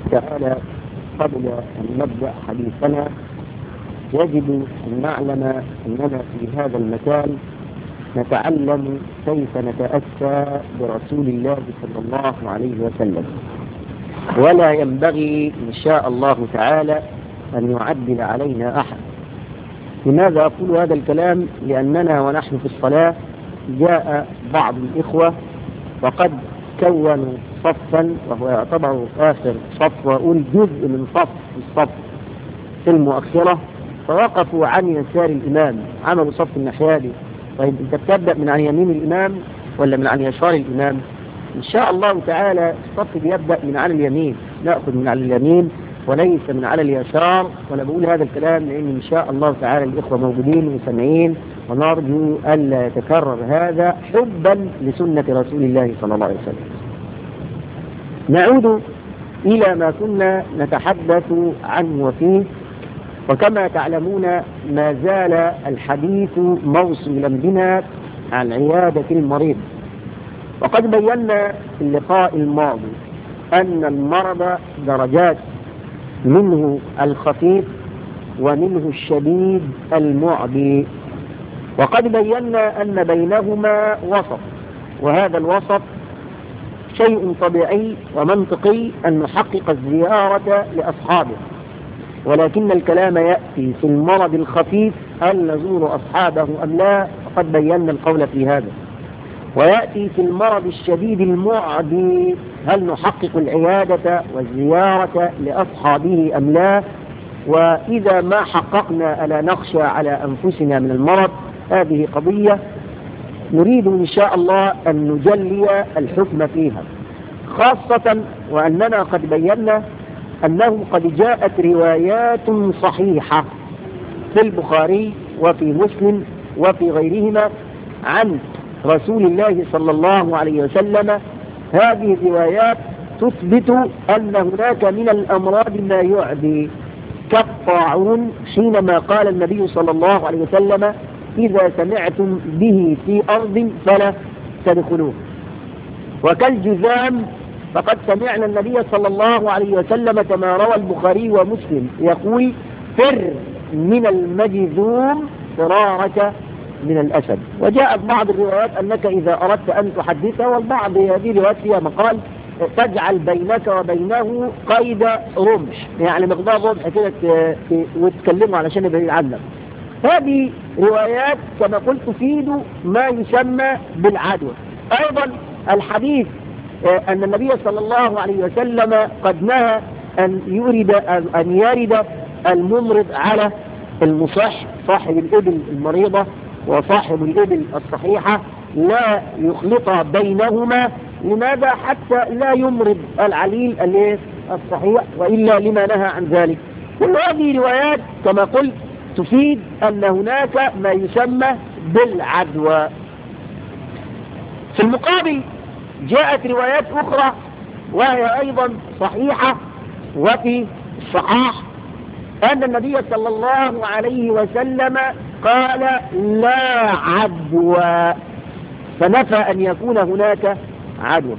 تعالى قبل أن نبدأ حديثنا يجب أن نعلم أننا في هذا المكان نتعلم كيف نتأسى برسول الله صلى الله عليه وسلم ولا ينبغي إن شاء الله تعالى أن يعدل علينا أحد لماذا أقول هذا الكلام لأننا ونحن في الصلاة جاء بعض الإخوة وقد كونوا صفا وهو يعتبر آخر صف وأقول جزء من صف الصف في المؤخرة فوقفوا عن يسار الإمام عملوا صف النحيادي طيب أنت بتبدأ من عن يمين الإمام ولا من عن يسار الإمام إن شاء الله تعالى الصف بيبدأ من على اليمين نأخذ من على اليمين وليس من على اليسار وأنا بقول هذا الكلام لأن إن شاء الله تعالى الإخوة موجودين وسامعين ونرجو ألا يتكرر هذا حبا لسنة رسول الله صلى الله عليه وسلم نعود إلى ما كنا نتحدث عنه وفيه وكما تعلمون ما زال الحديث موصولا بنا عن عيادة المريض وقد بينا في اللقاء الماضي أن المرض درجات منه الخفيف ومنه الشديد المعدي وقد بينا أن بينهما وسط وهذا الوسط شيء طبيعي ومنطقي أن نحقق الزيارة لأصحابه ولكن الكلام يأتي في المرض الخفيف هل نزور أصحابه أم لا وقد بينا القول في هذا ويأتي في المرض الشديد المعدي هل نحقق العيادة والزيارة لأصحابه أم لا وإذا ما حققنا ألا نخشى على أنفسنا من المرض هذه قضية نريد إن شاء الله أن نجلي الحكم فيها خاصة وأننا قد بينا أنه قد جاءت روايات صحيحة في البخاري وفي مسلم وفي غيرهما عن رسول الله صلى الله عليه وسلم هذه الروايات تثبت أن هناك من الأمراض ما يعدي كالطاعون حينما قال النبي صلى الله عليه وسلم إذا سمعتم به في أرض فلا تدخلوه وكالجذام فقد سمعنا النبي صلى الله عليه وسلم كما روى البخاري ومسلم يقول فر من المجذوم فرارك من الأسد وجاءت بعض الروايات أنك إذا أردت أن تحدثه والبعض هذه الروايات فيها مقال تجعل بينك وبينه قيد رمح يعني مقدار رمح كده وتكلمه علشان يبقى عنك هذه روايات كما قلت تفيد ما يسمى بالعدوى أيضا الحديث أن النبي صلى الله عليه وسلم قد نهى أن يرد أن يرد الممرض على المصح صاحب الإبل المريضة وصاحب الإبل الصحيحة لا يخلط بينهما لماذا حتى لا يمرض العليل الصحيح وإلا لما نهى عن ذلك كل هذه روايات كما قلت تفيد أن هناك ما يسمى بالعدوى في المقابل جاءت روايات أخرى وهي أيضا صحيحة وفي الصحاح أن النبي صلى الله عليه وسلم قال لا عدوى فنفى أن يكون هناك عدوى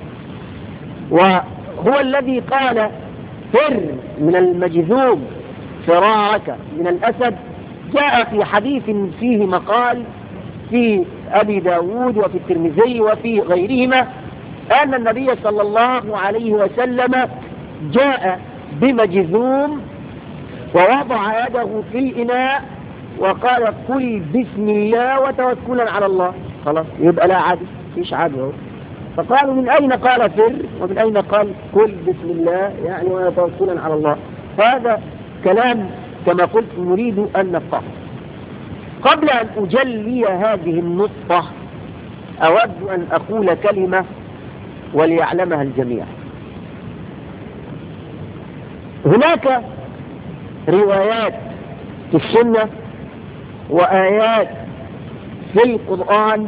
وهو الذي قال فر من المجذوم فرارك من الأسد جاء في حديث فيه مقال في أبي داود وفي الترمذي وفي غيرهما أن النبي صلى الله عليه وسلم جاء بمجذوم ووضع يده في الإناء وقال قل بسم الله وتوكلا على الله خلاص يبقى لا عدو فيش عدو فقالوا من أين قال فر ومن أين قال قل بسم الله يعني وتوكلا على الله هذا كلام كما قلت نريد أن نفقه قبل أن أجلي هذه النطفة أود أن أقول كلمة وليعلمها الجميع هناك روايات في السنة وآيات في القرآن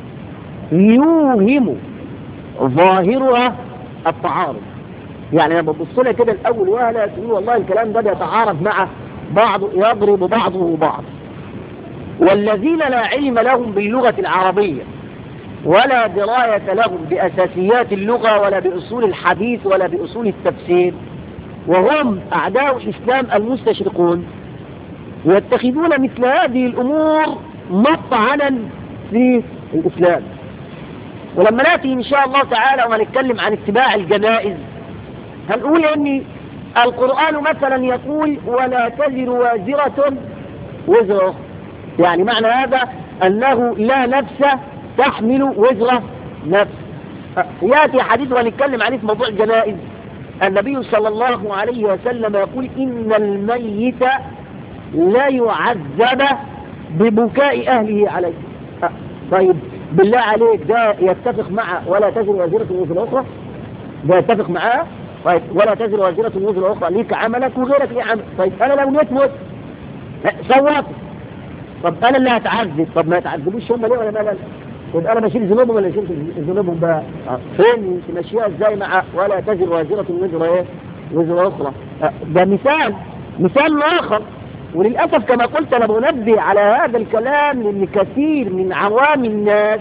يوهم ظاهرها التعارض يعني لما ببص لها كده الأول وهلا تقول والله الكلام ده بيتعارض مع بعض يضرب بعضه بعض والذين لا علم لهم باللغة العربية ولا دراية لهم بأساسيات اللغة ولا بأصول الحديث ولا بأصول التفسير وهم أعداء الإسلام المستشرقون يتخذون مثل هذه الأمور مطعنا في الإسلام ولما نأتي إن شاء الله تعالى ونتكلم عن اتباع الجنائز هنقول أن القرآن مثلا يقول ولا تزر وازرة وزر أخرى يعني معنى هذا أنه لا نفس تحمل وزر نفس يأتي حديث ونتكلم عليه في موضوع الجنائز النبي صلى الله عليه وسلم يقول إن الميت لا يعذب ببكاء أهله عليه طيب بالله عليك ده يتفق مع ولا تزر وزيرة وزر أخرى ده يتفق معاه طيب ولا تزر وزيرة وزر أخرى ليك عملك وغيرك ليه عمل طيب أنا لو نيت موت سوات طب أنا اللي هتعذب طب ما يتعذبوش هم ليه ولا ما لا يبقى أنا بشيل ذنوبهم ولا بشيل ذنوبهم بقى فين تمشيها ازاي مع ولا تزر وزيرة وزر ايه وزر أخرى ده مثال مثال آخر وللأسف كما قلت أنا بنبه على هذا الكلام لأن كثير من عوام الناس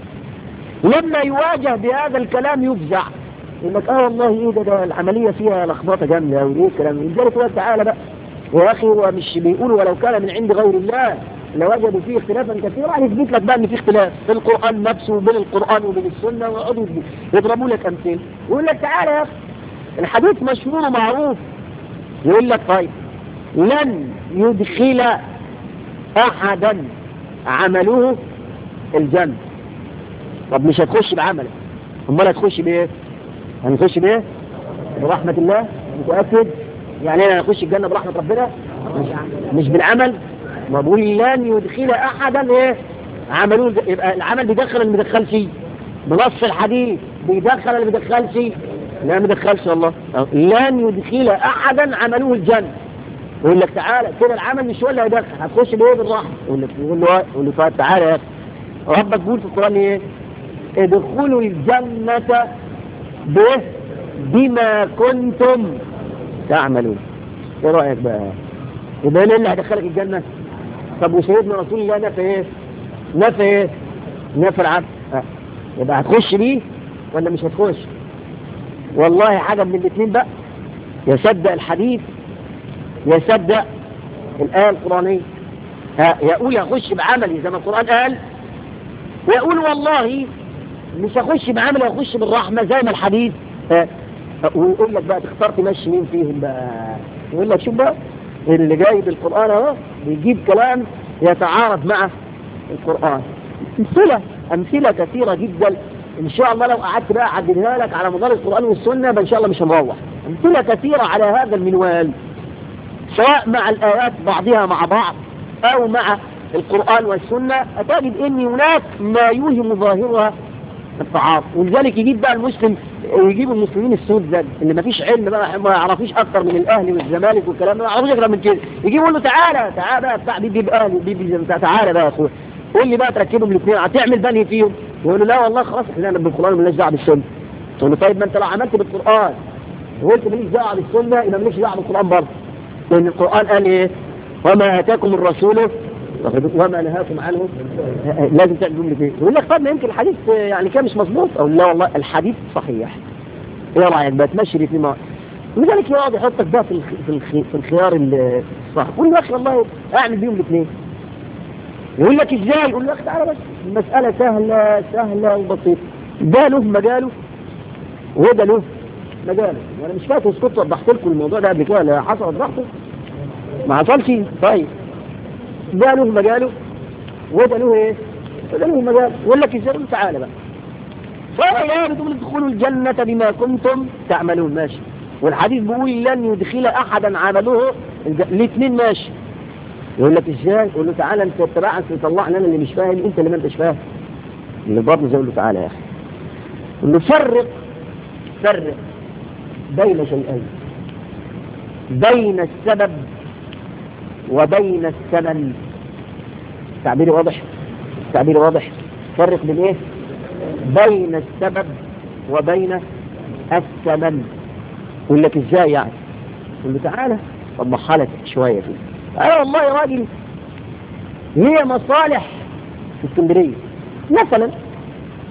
لما يواجه بهذا الكلام يفزع يقول لك اه والله ايه ده, ده العملية فيها لخبطة جامدة وايه الكلام لذلك هو تعالى بقى يا اخي هو مش بيقولوا ولو كان من عند غير الله لوجدوا فيه اختلافا كثيرا يثبت لك بقى ان في اختلاف في القرآن نفسه وبين القرآن وبين السنة ويقعدوا يضربوا لك امثله ويقول لك تعالى يا اخي الحديث مشهور ومعروف يقول لك طيب لن يدخل احدا عمله الجنة طب مش هتخش بعملك امال هتخش بايه هنخش بايه برحمة الله متأكد يعني انا هنخش الجنة برحمة ربنا مش, مش بالعمل ما بقول لن يدخل احدا ايه عملوه يبقى العمل بيدخل اللي بيدخل فيه بنص الحديث بيدخل اللي بيدخل فيه لا ما بيدخلش والله لن يدخل احدا عملوه الجنة يقول لك تعالى كده العمل مش هو اللي هيدخل هتخش بايه بالراحه يقول لك يقول له يقول له طيب تعالى يا اخي ربك بيقول في القران ايه ادخلوا الجنه به بما كنتم تعملون ايه رايك بقى يبقى ايه اللي هيدخلك الجنه طب وسيدنا رسول الله نفى ايه نفى ايه نفى العبد اه. يبقى هتخش بيه ولا مش هتخش والله حاجه من الاثنين بقى يصدق الحديث يصدق الآية القرآنية يقول يخش بعملي زي ما القرآن قال ويقول والله مش هخش بعملي هخش بالرحمة زي ما الحديث ويقول لك بقى تختار تمشي مين فيهم بقى يقول لك شوف بقى اللي جاي بالقرآن اهو بيجيب كلام يتعارض مع القرآن أمثلة أمثلة كثيرة جدا إن شاء الله لو قعدت بقى أعدلها لك على مدار القرآن والسنة إن شاء الله مش هنروح أمثلة كثيرة على هذا المنوال سواء مع الآيات بعضها مع بعض أو مع القرآن والسنة أتجد أن هناك ما يوهم ظاهرها التعارض ولذلك يجيب بقى المسلم يجيب المسلمين السود ده اللي ما فيش علم بقى ما يعرفوش أكتر من الأهلي والزمالك والكلام ده ما يعرفوش أكتر من كده يجي يقول له تعالى تعالى بقى بتاع بيجيب أهلي وبيجيب تعالى بقى يا أخويا قول لي بقى تركبهم الاثنين هتعمل بني فيهم يقول له لا والله خلاص احنا بالقرآن مالناش دعوه بالسنة تقول له طيب ما انت لو عملت بالقرآن وقلت ماليش دعوه بالسنة يبقى ماليش دعوه بالقرآن برضه لأن القرآن قال إيه وما آتاكم الرسول وما نهاكم عنه لازم تعملوا لي فيه يقول لك طب ما يمكن الحديث يعني كان مش مظبوط أو لا والله الحديث صحيح ايه رايك بقى تمشي في ما لذلك يقعد يحطك بقى في في في الخيار الصح قول يا اخي والله اعمل بيهم الاثنين يقول لك ازاي يقول لك تعالى بس المسألة سهلة سهلة وبسيطة ده له مجاله وده له مجاله وانا مش فاكر كنت وضحت لكم الموضوع ده قبل كده لا حصل وضحته ما حصلش طيب ده له مجاله وده له ايه وده له مجال يقول لك ازاي تعالى بقى فلا بتقول ادخلوا الجنة بما كنتم تعملون ماشي والحديث بيقول لن يدخل احدا عمله الاثنين ماشي يقول لك ازاي يقول له تعالى انت اتبعك تطلعني انا اللي مش فاهم انت اللي ما انتش فاهم اللي برضه زي يقول له تعالى يا اخي يقول له فرق فرق بين شيئين بين السبب وبين الثمن تعبيري واضح تعبيري واضح فرق بين ايه بين السبب وبين الثمن يقول لك ازاي يعني يقول له تعالى وضحها لك شويه فيه انا والله يا راجل هي مصالح في اسكندريه مثلا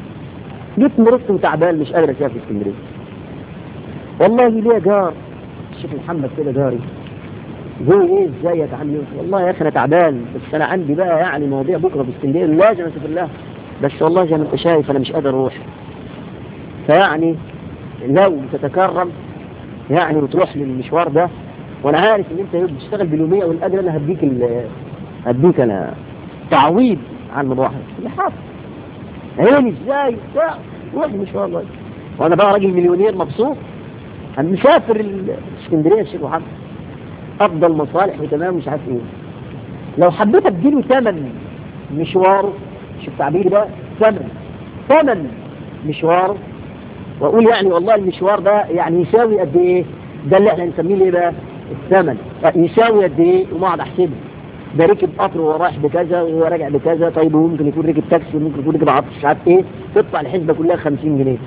جيت مرت وتعبان مش قادر اسافر في اسكندريه والله ليه جار الشيخ محمد كده جاري هو ايه ازيك عامل ايه والله يا اخي انا تعبان بس انا عندي بقى يعني مواضيع بكره في اسكندريه لازم اسافر لها بس والله زي ما انت شايف انا مش قادر اروح فيعني لو تتكرم يعني وتروح للمشوار ده وانا عارف ان انت بتشتغل باليوميه والاجر انا هديك ال- هديك انا تعويض عن الموضوع هذا اللي حاصل عيني ازاي بتاع روح المشوار ده وانا بقى راجل مليونير مبسوط انا مسافر ال- اسكندريه الشيخ محمد افضل مصالح وتمام مش عارف ايه لو حبيت اديله ثمن مشواره شوف تعبيري بقى ثمن ثمن مشواره واقول يعني والله المشوار ده يعني يساوي قد ايه ده اللي احنا نسميه ايه بقى الثمن يساوي قد ايه وما اقعد احسبه ده ركب قطر وهو رايح بكذا وهو راجع بكذا طيب وممكن يكون ركب تاكسي وممكن يكون ركب عطش مش عارف ايه تطلع الحسبه كلها 50 جنيه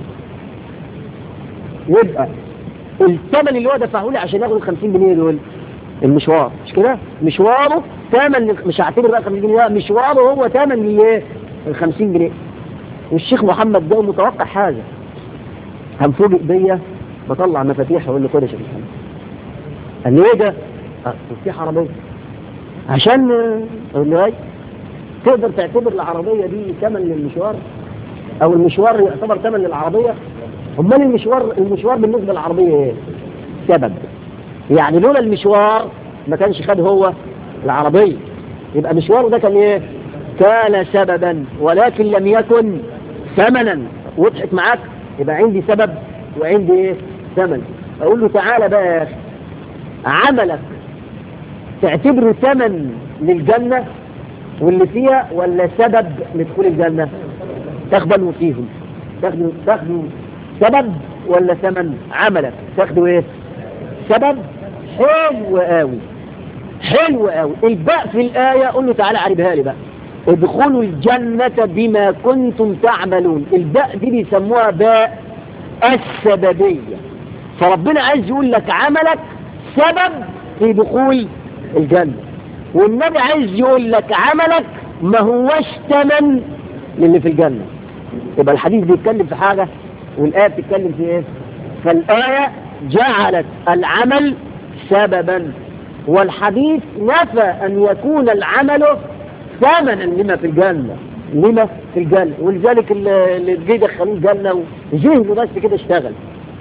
يبقى الثمن اللي هو دفعه لي عشان ياخد ال 50 جنيه دول المشوار مش كده؟ مشواره ثمن مش هعتبر بقى 50 جنيه لا مشواره هو ثمن الايه؟ ال 50 جنيه والشيخ محمد ده متوقع حاجه هنفوجئ بيا بطلع مفاتيح واقول له خد يا شيخ محمد قال لي ايه ده؟ اه مفتاح عربيه عشان آه، اقول له ايه؟ تقدر تعتبر العربيه دي ثمن للمشوار؟ او المشوار يعتبر ثمن للعربيه؟ امال المشوار المشوار بالنسبه للعربيه ايه؟ سبب يعني لولا المشوار ما كانش خد هو العربيه يبقى مشواره ده كان ايه؟ كان سببا ولكن لم يكن ثمنا وضحت معاك يبقى عندي سبب وعندي ايه؟ ثمن اقول له تعالى بقى يا اخي عملك تعتبره ثمن للجنه واللي فيها ولا سبب لدخول الجنه؟ تقبلوا فيهم تاخدوا تاخدوا سبب ولا ثمن عملك تاخدوا ايه سبب حلو قوي حلو قوي الباء في الآية قول له تعالى عربها لي بقى ادخلوا الجنة بما كنتم تعملون الباء دي بيسموها باء السببية فربنا عايز يقول لك عملك سبب في دخول الجنة والنبي عايز يقول لك عملك ما هوش ثمن للي في الجنة يبقى الحديث بيتكلم في حاجة والآية بتتكلم في ايه فالآية جعلت العمل سببا والحديث نفى أن يكون العمل ثمنا لما في الجنة لما في الجنة ولذلك اللي اللي جه يدخلوه الجنة وذهنه بس كده اشتغل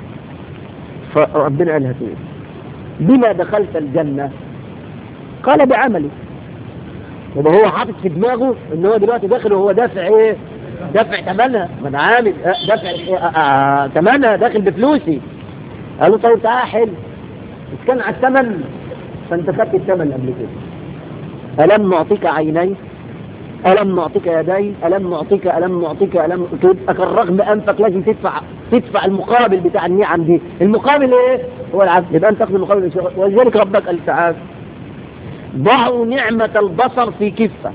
فربنا قالها فيه بما دخلت الجنة قال بعملي يبقى هو حاطط في دماغه ان هو دلوقتي داخل وهو دافع ايه دافع ثمنها ما انا عامل آه، دافع إيه؟ آه، آه، ثمنها داخل بفلوسي قال له طيب تعالى حل إذا كان على الثمن فانت خدت الثمن قبل كده ألم نعطيك عيني ألم نعطيك يدي ألم نعطيك ألم نعطيك ألم تبقى كان رغم أنفك لازم تدفع تدفع المقابل بتاع النعم دي المقابل إيه؟ هو العفو يبقى أنت تاخد المقابل إن شاء الله. ولذلك ربك قال تعالى ضعوا نعمة البصر في كفة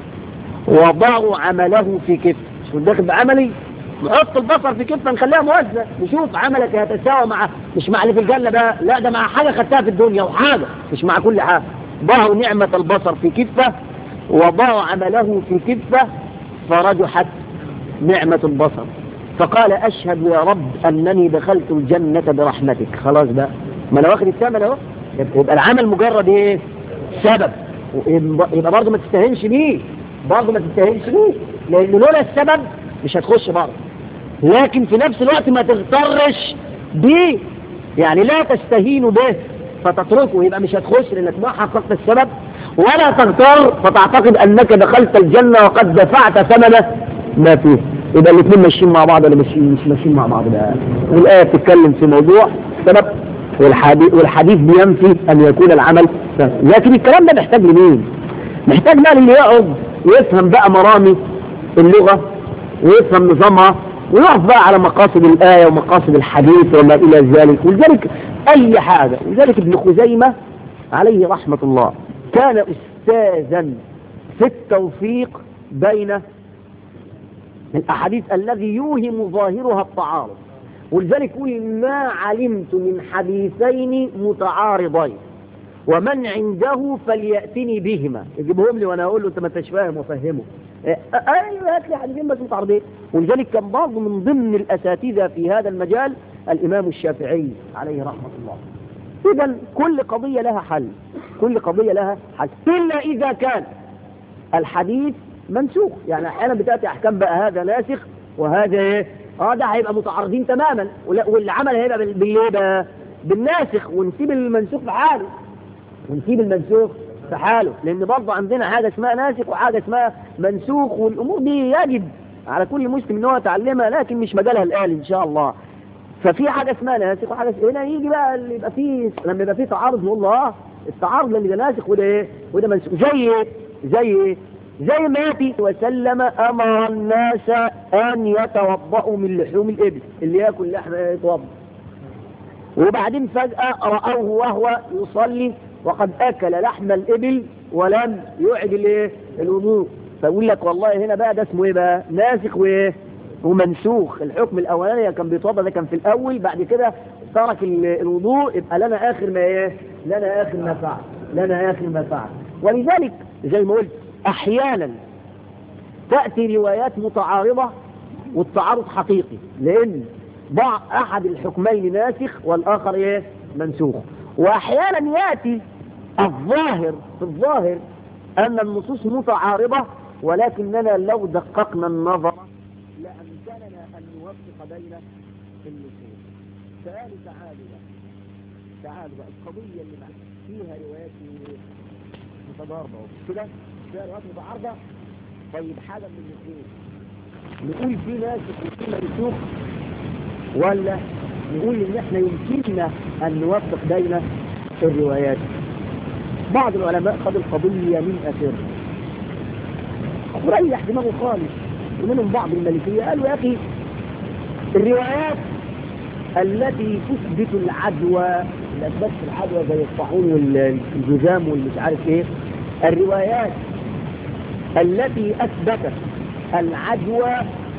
وضعوا عمله في كفة شو داخل بعملي نحط البصر في كفة نخليها موزة نشوف عملك هيتساوى مع مش مع اللي في الجنة ده لا ده مع حاجة خدتها في الدنيا وحاجة مش مع كل حاجة ضعوا نعمة البصر في كفة وضعوا عمله في كفة فرجحت نعمة البصر فقال أشهد يا رب أنني دخلت الجنة برحمتك خلاص بقى ما أنا واخد الثمن أهو يبقى العمل مجرد إيه سبب يبقى برضه ما تستهينش بيه برضه ما تستهينش بيه لأن لولا السبب مش هتخش برضه لكن في نفس الوقت ما تغترش بيه يعني لا تستهين به فتتركه يبقى مش هتخش لانك ما حققت السبب ولا تغتر فتعتقد انك دخلت الجنة وقد دفعت ثمن ما فيه يبقى الاثنين ماشيين مع بعض ولا مش مش ماشيين مع بعض بقى والآية بتتكلم في موضوع سبب والحديث, والحديث بينفي أن يكون العمل سبب. لكن الكلام ده محتاج لمين؟ محتاج بقى اللي يقعد ويفهم بقى مرامي اللغة ويفهم نظامها ويقف بقى على مقاصد الآية ومقاصد الحديث وما إلى ذلك ولذلك أي حاجة ولذلك ابن خزيمة عليه رحمة الله كان أستاذا في التوفيق بين الأحاديث الذي يوهم ظاهرها التعارض ولذلك يقول ما علمت من حديثين متعارضين ومن عنده فليأتني بهما يجيبهم لي وانا اقول له انت ما انتش فاهم وافهمه ايوه هات لي حديثين بس متعارضين ولذلك كان برضه من ضمن الاساتذه في هذا المجال الامام الشافعي عليه رحمه الله إذا كل قضية لها حل كل قضية لها حل إلا إذا كان الحديث منسوخ يعني أحيانا بتأتي أحكام بقى هذا ناسخ وهذا إيه اه ده هيبقى متعارضين تماما واللي عمل هيبقى بالايه بقى بالناسخ ونسيب المنسوخ في حاله ونسيب المنسوخ في حاله لان برضه عندنا حاجه اسمها ناسخ وحاجه اسمها منسوخ والامور دي يجب على كل مسلم ان هو يتعلمها لكن مش مجالها الان ان شاء الله ففي حاجه اسمها ناسخ وحاجه اسمها هنا يجي بقى اللي يبقى فيه لما يبقى فيه تعارض نقول له اه التعارض اللي ده ناسخ وده ايه وده منسوخ زي ايه زي ايه زي ما ياتي وسلم امر الناس ان يتوضأوا من لحوم الابل اللي ياكل لحم يتوضأ وبعدين فجأة رأوه وهو يصلي وقد أكل لحم الإبل ولم يعد الايه الوضوء فيقول لك والله هنا بقى ده اسمه ايه بقى ناسخ وايه ومنسوخ الحكم الاولاني كان بيتوضا ده كان في الاول بعد كده ترك الوضوء يبقى لنا اخر ما ايه لنا اخر ما فعل لنا اخر ما فعل ولذلك زي ما قلت احيانا تاتي روايات متعارضه والتعارض حقيقي لان بعض احد الحكمين ناسخ والاخر ايه منسوخ واحيانا ياتي الظاهر في الظاهر ان النصوص متعارضه ولكننا لو دققنا النظر لامكننا ان نوفق بين النصوص سؤال تعالوا بقى تعالوا بقى القضيه اللي فيها روايات متضاربه كده فيها روايات متعارضه طيب حاجه من الاثنين نقول في ناسخ وفي منسوخ ولا نقول ان احنا يمكننا ان نوفق بين الروايات بعض العلماء خد القضية من أثر وريح دماغه خالص ومنهم بعض الملكية قالوا يا أخي الروايات التي تثبت العدوى الأسباب في العدوى زي الطاعون والجذام والمش عارف ايه الروايات التي أثبتت العدوى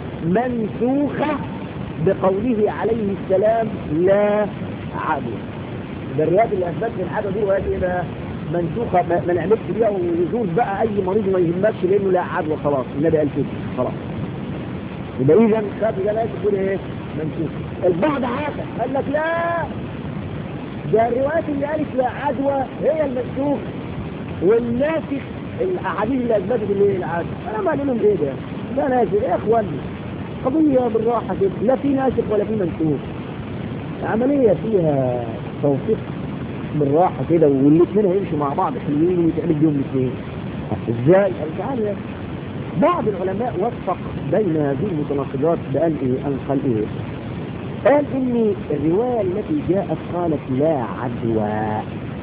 منسوخة بقوله عليه السلام لا عدوى ده الروايات اللي أثبتت العدوى دي روايات ايه بقى منسوخة ما, ما نعملش بيها ويجوز بقى أي مريض ما يهمكش لأنه لا عدوى خلاص النبي قال كده خلاص يبقى إذا خاف ده لا تقول إيه منسوخ البعض عاقل قال لك لا ده الروايات اللي قالت لا عدوى هي المنسوخ والناسخ الأحاديث اللي أثبتت اللي هي العدوى أنا ما لهم إيه ده لا ناسخ يا إخواني قضية بالراحة كده لا في ناسخ ولا في منسوخ عملية فيها توفيق بالراحة كده والاثنين هيمشوا مع بعض حلوين ويتعمل بيهم الاثنين ازاي؟ قال تعالى بعض العلماء وفق بين هذه المتناقضات بقال ايه؟ قال قال ايه؟ قال ان الرواية التي جاءت قالت لا عدوى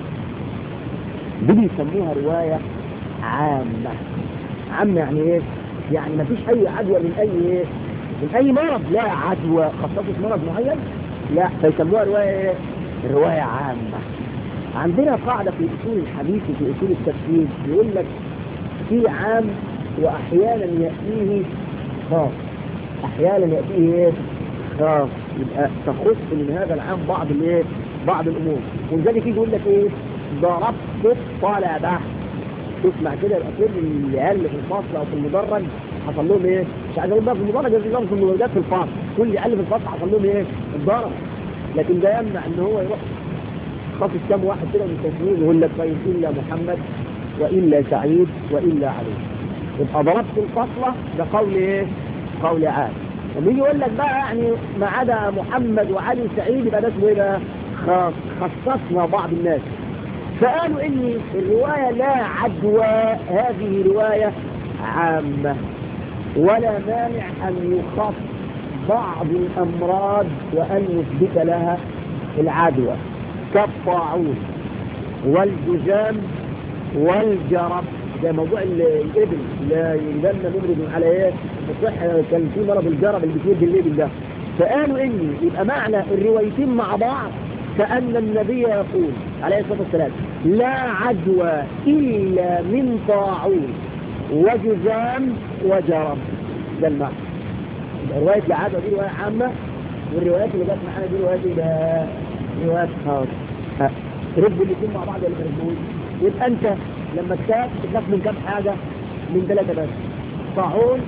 دي بيسموها رواية عامة عامة يعني ايه؟ يعني ما فيش اي عدوى من اي ايه؟ من اي مرض لا عدوى خصصت مرض معين لا فيسموها رواية ايه؟ رواية عامة عندنا قاعدة في أصول الحديث وفي أصول التفسير يقول لك في عام وأحيانا يأتيه خاص أحيانا يأتيه إيه؟ خاص يبقى تخص من هذا العام بعض الإيه؟ بعض الأمور ولذلك يجي يقول لك إيه؟ ضربت الطلبة تسمع كده الأصول العيال اللي في الفصل أو في المدرج حصل لهم إيه؟ مش عايز أقول بقى في المدرج لازم في المدرجات في الفصل كل عيال في الفصل حصل لهم إيه؟ الضرب لكن ده يمنع إن هو يروح خاطف كم واحد كده من التسويق يقول لك طيب إلا محمد وإلا سعيد وإلا علي يبقى ضربت الفصلة ده قول إيه؟ قول عاد لما يجي يقول لك بقى يعني ما عدا محمد وعلي وسعيد يبقى ده اسمه إيه بقى؟ خاص خصصنا بعض الناس فقالوا إن الرواية لا عدوى هذه رواية عامة ولا مانع أن يخص بعض الأمراض وأن يثبت لها العدوى كالطاعون والجزام والجرب ده موضوع الابل لا يلبن مبرد على ايه الصحة كان في مرض الجرب اللي بيتولد الليل ده فقالوا ان يبقى معنى الروايتين مع بعض كأن النبي يقول عليه الصلاة والسلام لا عدوى إلا من طاعون وجزام وجرب ده المعنى رواية العدوى دي رواية عامة والروايات اللي جت معانا دي روايات ده روايات خاصة رب الاثنين مع بعض ولا ما يبقى انت لما تخاف تخاف من كم حاجة من ثلاثة بس طاعون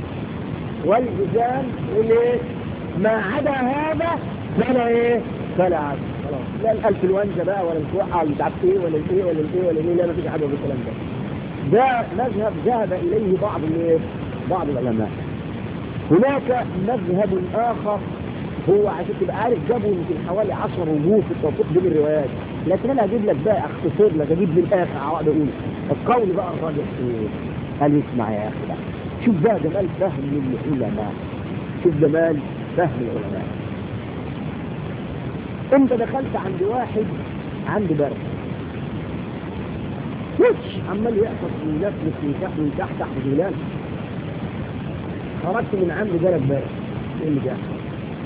والجزام والايه ما عدا هذا فلا ايه فلا عدو خلاص لا الانفلونزا بقى ولا الكوعه ولا مش عارف ايه ولا الايه ولا الايه ولا الايه لا ما فيش حاجه بالكلام ده ده مذهب ذهب اليه بعض الايه بعض العلماء هناك مذهب اخر هو عشان تبقى عارف جابوا يمكن حوالي 10 وجوه في التوفيق بين الروايات لكن انا هجيب لك بقى اختصر لك اجيب من الاخر اقعد اقول القول بقى الراجح ايه قال اسمع يا اخي بقى شوف بقى جمال فهم العلماء شوف جمال فهم العلماء انت دخلت عند واحد عند برد وش عمال يحفظ من نفسك من تحت من تحت تحت جولان خرجت من عنده جلد برد ايه اللي بيحصل؟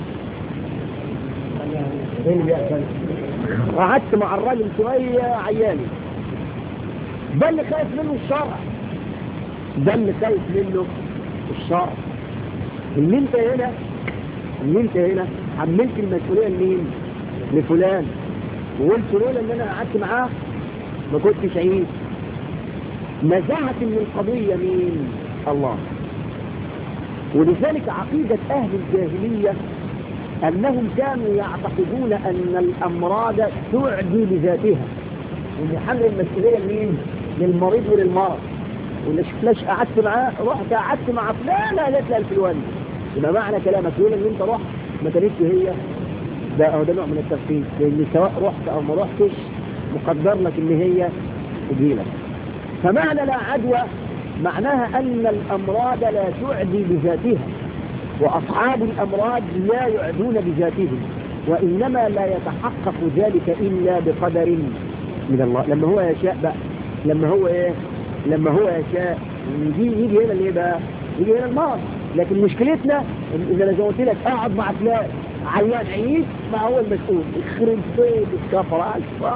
ايه اللي بيحصل؟ قعدت مع الراجل شويه عياني ده اللي خايف منه الشرع ده اللي خايف منه الشرع اللي انت هنا اللي انت هنا حملت المسؤوليه لمين؟ لفلان وقلت له ان انا قعدت معاه ما كنتش عيد نزعت من القضية مين الله ولذلك عقيدة أهل الجاهلية أنهم كانوا يعتقدون أن الأمراض تعدي بذاتها وإن حمل المسؤولية لمين للمريض وللمرض ولا شفناش قعدت معاه رحت قعدت مع فلان قالت لها الفلوان يبقى معنى كلامك يقول ان انت رحت ما كانتش هي ده أو ده نوع من التفكير لان سواء رحت او ما رحتش مقدر لك ان هي تجيلك فمعنى لا عدوى معناها ان الامراض لا تعدي بذاتها واصحاب الامراض لا يعدون بذاتهم وانما لا يتحقق ذلك الا بقدر من الله لما هو يشاء بقى لما هو ايه لما هو يشاء يجي يجي هنا اللي بقى يجي هنا المرض لكن مشكلتنا ان انا زي ما قلت لك اقعد مع فلان عيان عيد ما هو المسؤول يخرب بيت الكفر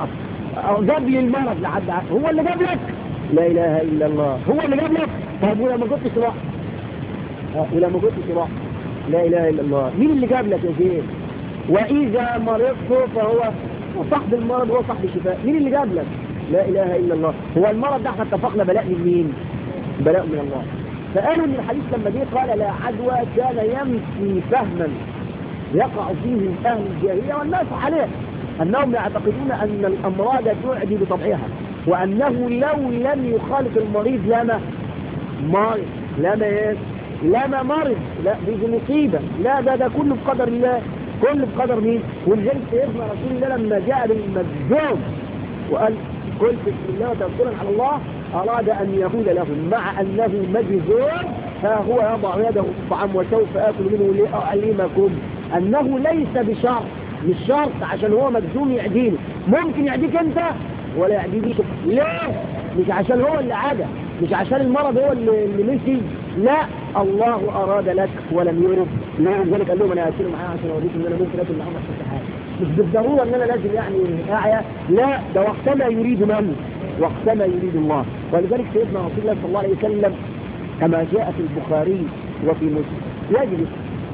جاب لي المرض لحد هو اللي جاب لك لا اله الا الله هو اللي جاب لك طب ولما كنتش رحت ولما كنتش رحت لا اله الا الله مين اللي جاب لك يا زين واذا مرضت فهو صاحب المرض هو صاحب الشفاء مين اللي جاب لك لا اله الا الله هو المرض ده احنا اتفقنا بلاء من مين بلاء من الله فقالوا ان الحديث لما جه قال لا عدوى كان يمشي فهما يقع فيه اهل الجاهليه والناس عليه انهم يعتقدون ان الامراض تعدي بطبعها وانه لو لم يخالط المريض لما مرض لما ايه لما مرض لا دي مصيبه لا ده ده كله بقدر الله كله بقدر مين ولذلك سيدنا رسول الله لما جاء بالمجذوم وقال قل بسم الله وتوكلا على الله أراد أن يقول لهم مع أنه مجذوم ها هو يضع يده في الطعام وسوف آكل منه لأعلمكم أنه ليس بشرط مش شرط عشان هو مجزوم يعديني ممكن يعديك أنت ولا يعديني ليه؟ مش عشان هو اللي عادة مش عشان المرض هو اللي, اللي مشي لا الله أراد لك ولم يرد لذلك قال لهم أنا أسير معاه عشان أوريكم إن أنا ممكن أكل معاهم الصحات مش بالضرورة ان انا لازم يعني اعيا لا ده وقتما يريد من وقتما يريد الله ولذلك سيدنا رسول الله صلى الله عليه وسلم كما جاء في البخاري وفي مسلم يجلس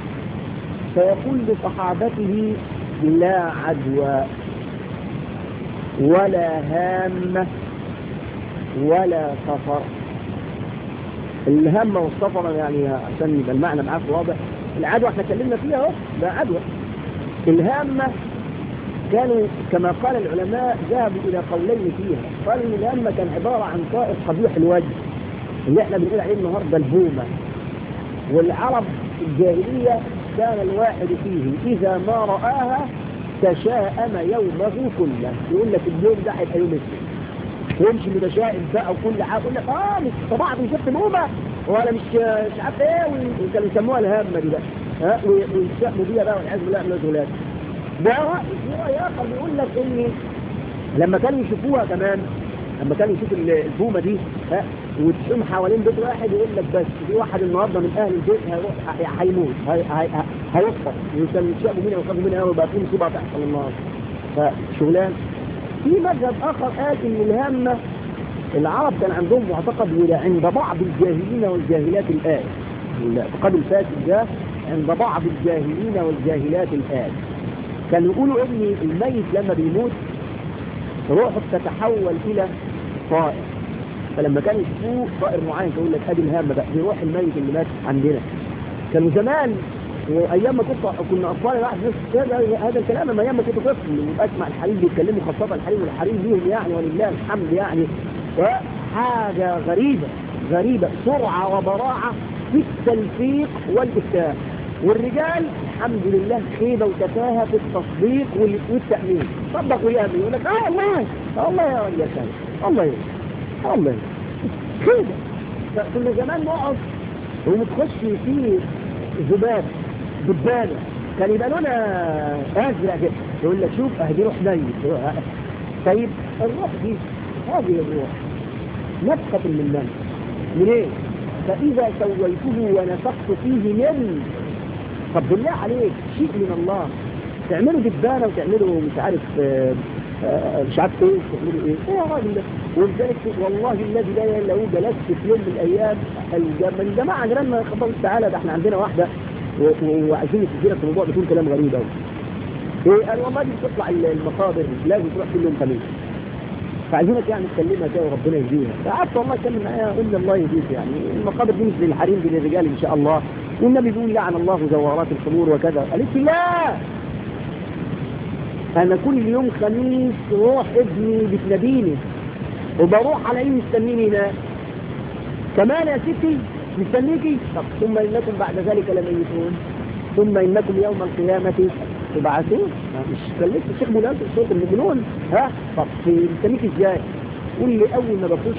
فيقول لصحابته لا عدوى ولا هامة ولا سفر الهامة والسفر يعني عشان يبقى المعنى معاك واضح العدوى احنا اتكلمنا فيها اهو ده عدوى الهامة كانوا كما قال العلماء ذهبوا إلى قولين فيها قالوا إن الهامة كان عبارة عن طائر قبيح الوجه اللي احنا بنقول عليه النهارده البومة والعرب في الجاهلية كان الواحد فيه إذا ما رآها تشاءم يومه كله يقول لك اليوم ده هيبقى يوم اسود ويمشي متشائم بقى وكل حاجه يقول لك اه مش طبعا مش شفت بومه ولا مش مش عارف ايه وكانوا يسموها الهامه دي بقى ها ويشتموا بيها بقى والعياذ بالله من الغلات ده رأي في رأي آخر بيقول لك إن لما كانوا يشوفوها كمان لما كانوا يشوفوا البومة دي ها وتقوم حوالين بيت واحد يقول لك بس في واحد النهارده من أهل البيت هيروح هيموت هيصفر وكان يشابوا منها ويخافوا منها ويبقى في مصيبة تحصل النهارده فشغلان في مذهب آخر قال إن الهامة العرب كان عندهم معتقد ولا عند بعض الجاهلين والجاهلات الآن الاعتقاد الفاسد ده عند بعض الجاهلين والجاهلات الآن كانوا يقولوا ان الميت لما بيموت روحه تتحول الى طائر فلما كانوا يشوفوه طائر معين يقول لك ادي الهامه بقى دي روح الميت اللي مات عندنا كانوا زمان وايام ما كنت كنا اطفال واحد نفس هذا هذا الكلام لما ايام ما كنت طفل واسمع الحريم بيتكلموا خاصه الحريم والحريم ليهم يعني ولله الحمد يعني حاجه غريبه غريبه سرعه وبراعه في التلفيق والافتاء والرجال الحمد لله خيبة وتفاهة في التصديق والتأمين صدق ويأمن يقول لك اه الله اه الله يا رجال خالد الله يا الله يا خيبة فكنا زمان نقعد ومتخش في ذباب دبانة كان يبقى لونها ازرق كده يقول لك شوف اهدي روح ميت طيب الروح دي هذه الروح نفخة من من من ايه فاذا سويته ونفخت فيه من طب بالله عليك شيء من الله تعملوا دبانة وتعملوا مش عارف آه آه مش عارف ايه تعملوا ايه ايه يا راجل ده ولذلك والله الذي لا اله الا هو جلست في يوم من الايام الجماعه جيراننا خبر تعالى ده احنا عندنا واحده وعايزين يسجلك في الموضوع بتقول كلام غريب قوي ايه قال والله دي بتطلع المقابر لازم تروح كل يوم خميس فعايزينك يعني تكلمها كده وربنا يهديها فقعدت والله اتكلم معاها قلنا الله يهديك يعني المقابر دي مش للحريم دي للرجال ان شاء الله والنبي بيقول لعن الله زوارات القبور وكذا قالت لي لا انا كل يوم خميس روح ابني بتناديني وبروح على ايه مستنيني هناك كمان يا ستي مستنيكي طب ثم انكم بعد ذلك لميتون ثم انكم يوم القيامة تبعثون مش كلمت الشيخ مولاد الصوت المجنون ها طب مستنيك ازاي قول لي اول ما بخش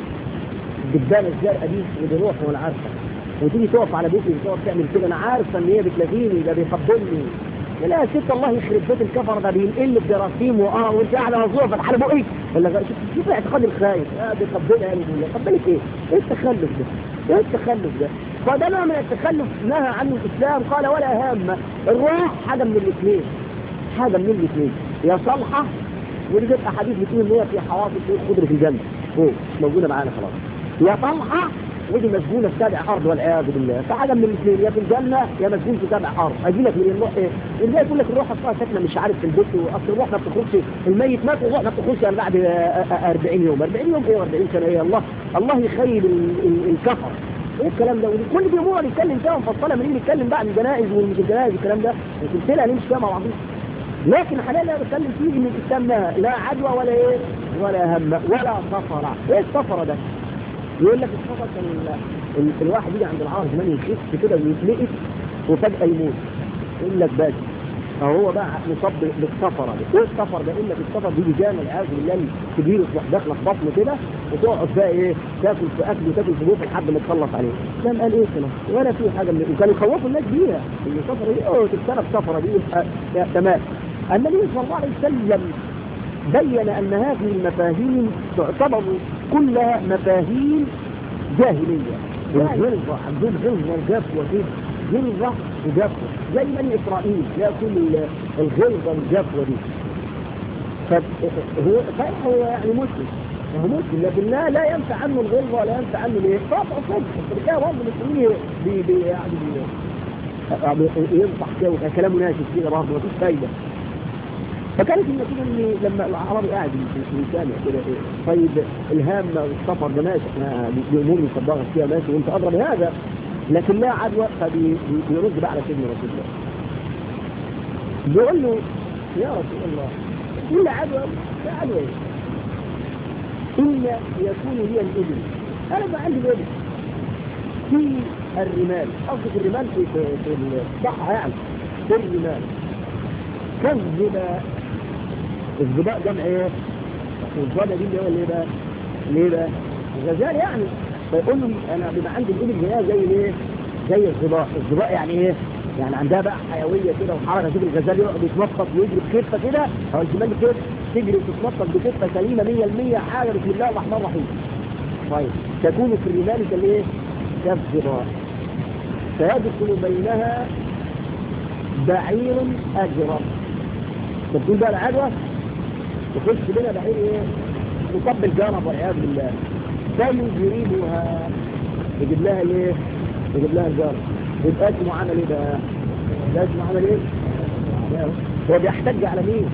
الدبانه الزرقاء دي ودي روح وانا عارفه وتيجي تقف على بيتي وتقف تعمل كده انا عارفه ان هي بتلاقيني ده بيقبلني لا يا ست الله يخرب بيت الكفر ده بينقل بجراثيم واه وانت قاعده مظلومه في الحلبه ايه ولا شوف شوف الاعتقاد الخايف اه بيقبلها يعني بيقول قبلك ايه؟ ايه التخلف ده؟ ايه التخلف ده؟ فده نوع من التخلف نهى عنه الاسلام قال ولا هامه الروح حاجه من الاثنين حاجه من الاثنين يا صالحه ودي جت احاديث بتقول ان هي في حواصل خضر في الجنه فوق مش موجوده معانا خلاص يا طلحه ودي مسجونة في سابع أرض والعياذ بالله فحاجة من الاثنين يا في الجنة يا مسجون في سابع أرض أجي لك من الروح إيه اللي يقول لك الروح أصلا ساكنة مش عارف في البيت وأصل الروح ما بتخرجش الميت مات والروح ما بتخرجش يعني بعد 40 يوم 40 يوم إيه 40 سنة إيه الله الله يخيب الكفر ايه الكلام ده كل دي امور نتكلم فيها مفصله من نتكلم بقى عن الجنائز ومش الجنائز الكلام ده وسلسله نمشي فيها مع بعضين لكن حاليا اللي انا بتكلم فيه ان الاسلام لا عدوى ولا ايه ولا هم ولا صفر ايه الصفر ده يقول لك الصفر كان ال... الواحد يجي عند العار زمان يخف كده ويتلقف وفجاه يموت يقول لك بس فهو بقى مصاب بالسفرة دي ايه السفر ده يقول لك السفر دي جامع العياذ بالله كبير تروح داخله في بطنه كده وتقعد بقى ايه تاكل في اكل وتاكل في بوق لحد ما تخلص عليه الاسلام قال ايه كده ولا في حاجه من وكانوا يخوفوا الناس بيها ان السفره دي اه تتسرب السفره دي تمام النبي صلى الله عليه وسلم بين ان هذه المفاهيم تعتبر كلها مفاهيم جاهليه الغلظه عندهم غلظه وجفوه كده غلظه وجفوه زي بني اسرائيل ياكل الغلظه والجفوه دي فهو صحيح هو يعني مسلم هو مسلم لكن لا لا ينفع عنه الغلظه ولا ينفع عنه الايه؟ طبعا صدق الشركه برضه المسلمين بي بي يعني بي ينصح كده كلامه ناشف كده برضه مفيش فايده فكانت النتيجة ان لما العربي قاعد يسامع كده طيب الهامة والسفر ده ماشي احنا دي امور مصدقة فيها ماشي وانت ادرى بهذا لكن لا عدوى فبيرد بقى على سيدنا رسول الله بيقول له يا رسول الله كل عدوى لا عدوى ايه؟ إن يكون لي الإبل أنا ما عندي الإبل في الرمال قصدي الرمال في في, في الصحة يعني في الرمال كالزباء الزباء جمع ايه والزباء دي اللي هو الايه بقى ليه بقى الغزال يعني فيقول له انا بيبقى عندي الابل هنا زي ايه زي الزباء الزباء يعني ايه يعني عندها بقى حيويه كده وحركه شوف الغزال يقعد يتنطط ويجري بكتفه كده او الجمال كده تجري وتتنطط بكتفه سليمه 100% حاجه بسم الله الرحمن الرحيم طيب تكون في الرمال كالايه كالزباء فيدخل بينها بعير اجرم بتقول بقى العدوى تخش بينا بعير ايه مقبل جانب والعياذ بالله فيجريبها يجيب لها ايه يجيب لها الجانب يبقى اسمه عمل ايه بقى ده اسمه عمل ايه هو بيحتج على مين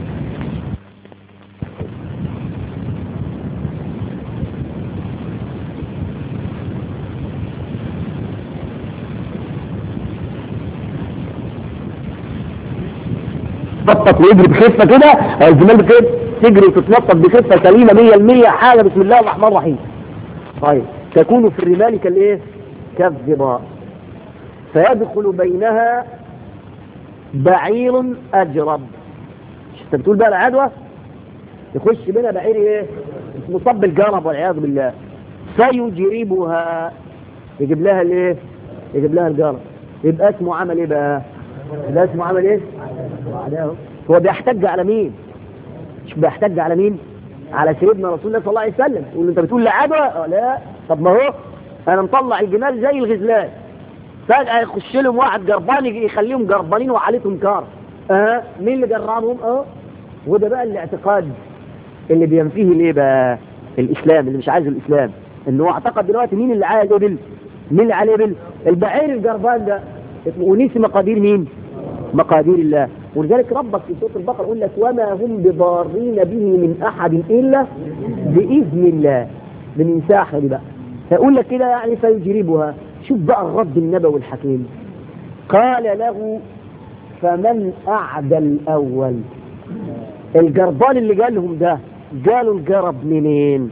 يتنطط ويجري بخفه كده الجمال كده تجري وتتنطط بخفه سليمه 100% حاجه بسم الله الرحمن الرحيم طيب تكون في الرمال كالايه كالظباء فيدخل بينها بعير اجرب انت بتقول بقى العدوى يخش بينها بعير ايه مصب الجرب والعياذ بالله فيجربها يجيب لها الايه يجيب لها الجرب يبقى اسمه عمل ايه بقى يبقى اسمه عمل ايه هو بيحتج على مين مش بيحتج على مين على سيدنا رسول الله صلى الله عليه وسلم يقول انت بتقول لعدوى آه لا طب ما هو انا مطلع الجمال زي الغزلان فجأة يخش لهم واحد جربان يجي يخليهم جربانين وعليتهم كار اه مين اللي جربهم اه وده بقى الاعتقاد اللي بينفيه ليه بقى الاسلام اللي مش عايز الاسلام ان هو اعتقد دلوقتي مين اللي عايز ابل مين اللي عليه ابل البعير الجربان ده ونسي مقادير مين مقادير الله ولذلك ربك في سوره البقره يقول لك وما هم بضارين به من احد الا باذن الله من ساحر بقى فيقول لك كده يعني فيجربها شوف بقى الرد النبوي الحكيم قال له فمن أعدى الأول الجربان اللي جالهم ده جالوا الجرب منين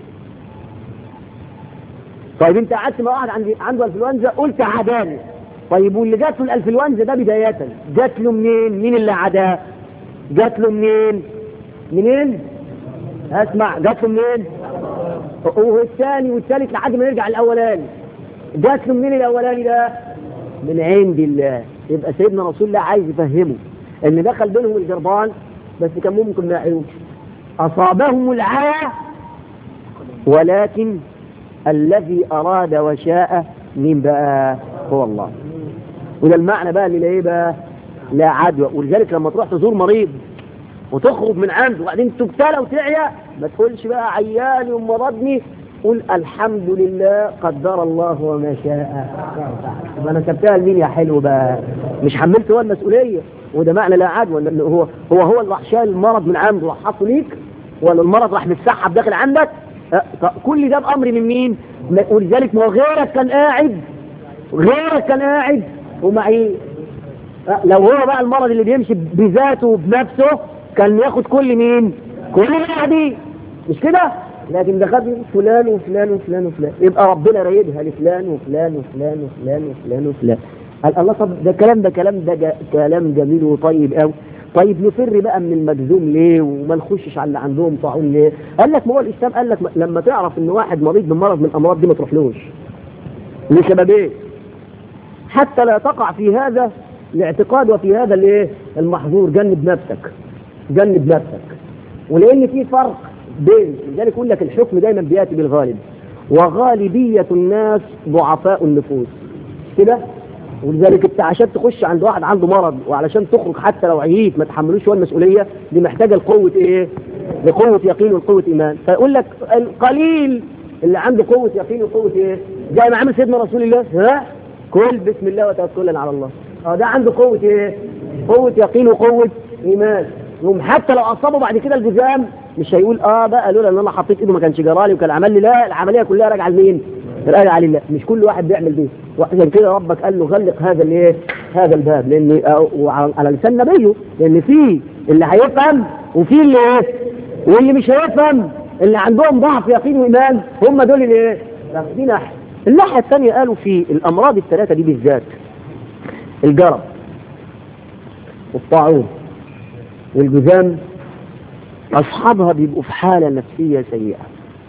طيب انت قعدت مع واحد عندي عنده انفلونزا قلت عداني طيب واللي جات له الانفلونزا ده بداية جات له منين مين اللي عداه جات له منين منين اسمع جات له منين والثاني والثالث لحد ما نرجع الاولاني جات له منين الاولاني ده من عند الله يبقى سيدنا رسول الله عايز يفهمه ان دخل بينهم الجربان بس كان ممكن ما يعيوش اصابهم العاء ولكن الذي اراد وشاء مين بقى هو الله وده المعنى بقى اللي ايه بقى لا عدوى ولذلك لما تروح تزور مريض وتخرج من عنده وبعدين تبتلى وتعيا ما تقولش بقى عياني ومرضني قل الحمد لله قدر الله وما شاء يبقى انا سبتها لمين يا حلو بقى مش حملت هو المسؤوليه وده معنى لا عدوى لان هو هو هو اللي راح شال المرض من عنده راح حطه ليك ولا المرض راح متسحب داخل عندك أه كل ده بامر من مين ولذلك ما هو غيرك كان قاعد غيرك كان قاعد ومعي أه لو هو بقى المرض اللي بيمشي بذاته وبنفسه كان ياخد كل مين كل اللي قاعدين مش كده لكن ده خد فلان وفلان وفلان وفلان يبقى ربنا رايدها لفلان وفلان وفلان وفلان وفلان وفلان قال الله طب ده كلام ده كلام ده جا كلام جميل وطيب قوي طيب نفر بقى من المجذوم ليه وما نخشش على اللي عندهم طاعون ليه قال لك ما هو الاسلام قال لك لما تعرف ان واحد مريض بمرض من الامراض دي ما تروحلوش لسببين حتى لا تقع في هذا الاعتقاد وفي هذا الايه المحظور جنب نفسك جنب نفسك ولان في فرق بين لذلك يقول لك الحكم دايما بياتي بالغالب وغالبية الناس ضعفاء النفوس كده ولذلك انت عشان تخش عند واحد عنده مرض وعلشان تخرج حتى لو عييت ما تحملوش هو المسؤولية دي محتاجة لقوة ايه لقوة يقين وقوة ايمان فيقول لك القليل اللي عنده قوة يقين وقوة ايه زي ما عمل سيدنا رسول الله ها كل بسم الله وتوكلا على الله اه ده عنده قوة ايه قوة يقين وقوة ايمان يوم حتى لو اصابه بعد كده الجزام مش هيقول اه بقى لولا ان انا حطيت ايده ما كانش جرالي وكان عمل لي لا العمليه كلها راجعه لمين؟ راجعه لله مش كل واحد بيعمل دي وعشان كده ربك قال له غلق هذا الايه؟ هذا الباب لان وعلى لسان نبيه لان في اللي هيفهم وفي اللي ايه؟ واللي مش هيفهم اللي عندهم ضعف يقين وايمان هم دول اللي ايه؟ دي ناحيه الناحيه الثانيه قالوا في الامراض الثلاثه دي بالذات الجرب والطاعون والجذام أصحابها بيبقوا في حالة نفسية سيئة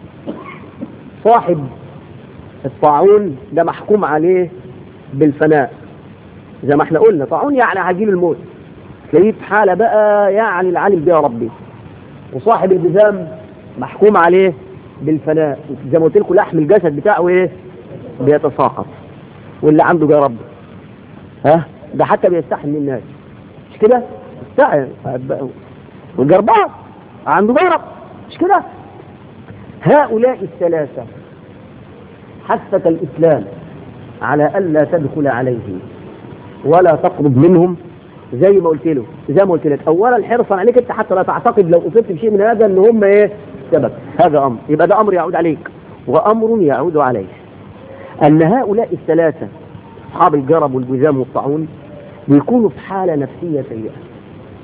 صاحب الطاعون ده محكوم عليه بالفناء زي ما احنا قلنا طاعون يعني عجيب الموت تلاقيه في حالة بقى يعني العالم بها ربي وصاحب الجزام محكوم عليه بالفناء زي ما قلت لكم لحم الجسد بتاعه ايه بيتساقط واللي عنده جرب ها ده حتى بيستحي من الناس مش كده يستحي والجربان عنده جرب مش كده هؤلاء الثلاثة حثك الإسلام على ألا تدخل عليه ولا تقرب منهم زي ما قلت له زي ما قلت لك أولا حرصا عليك أنت حتى لا تعتقد لو أصبت بشيء من هذا أن هم إيه سبب هذا أمر يبقى ده أمر يعود عليك وأمر يعود عليه أن هؤلاء الثلاثة أصحاب الجرب والجزام والطاعون بيكونوا في حالة نفسية سيئة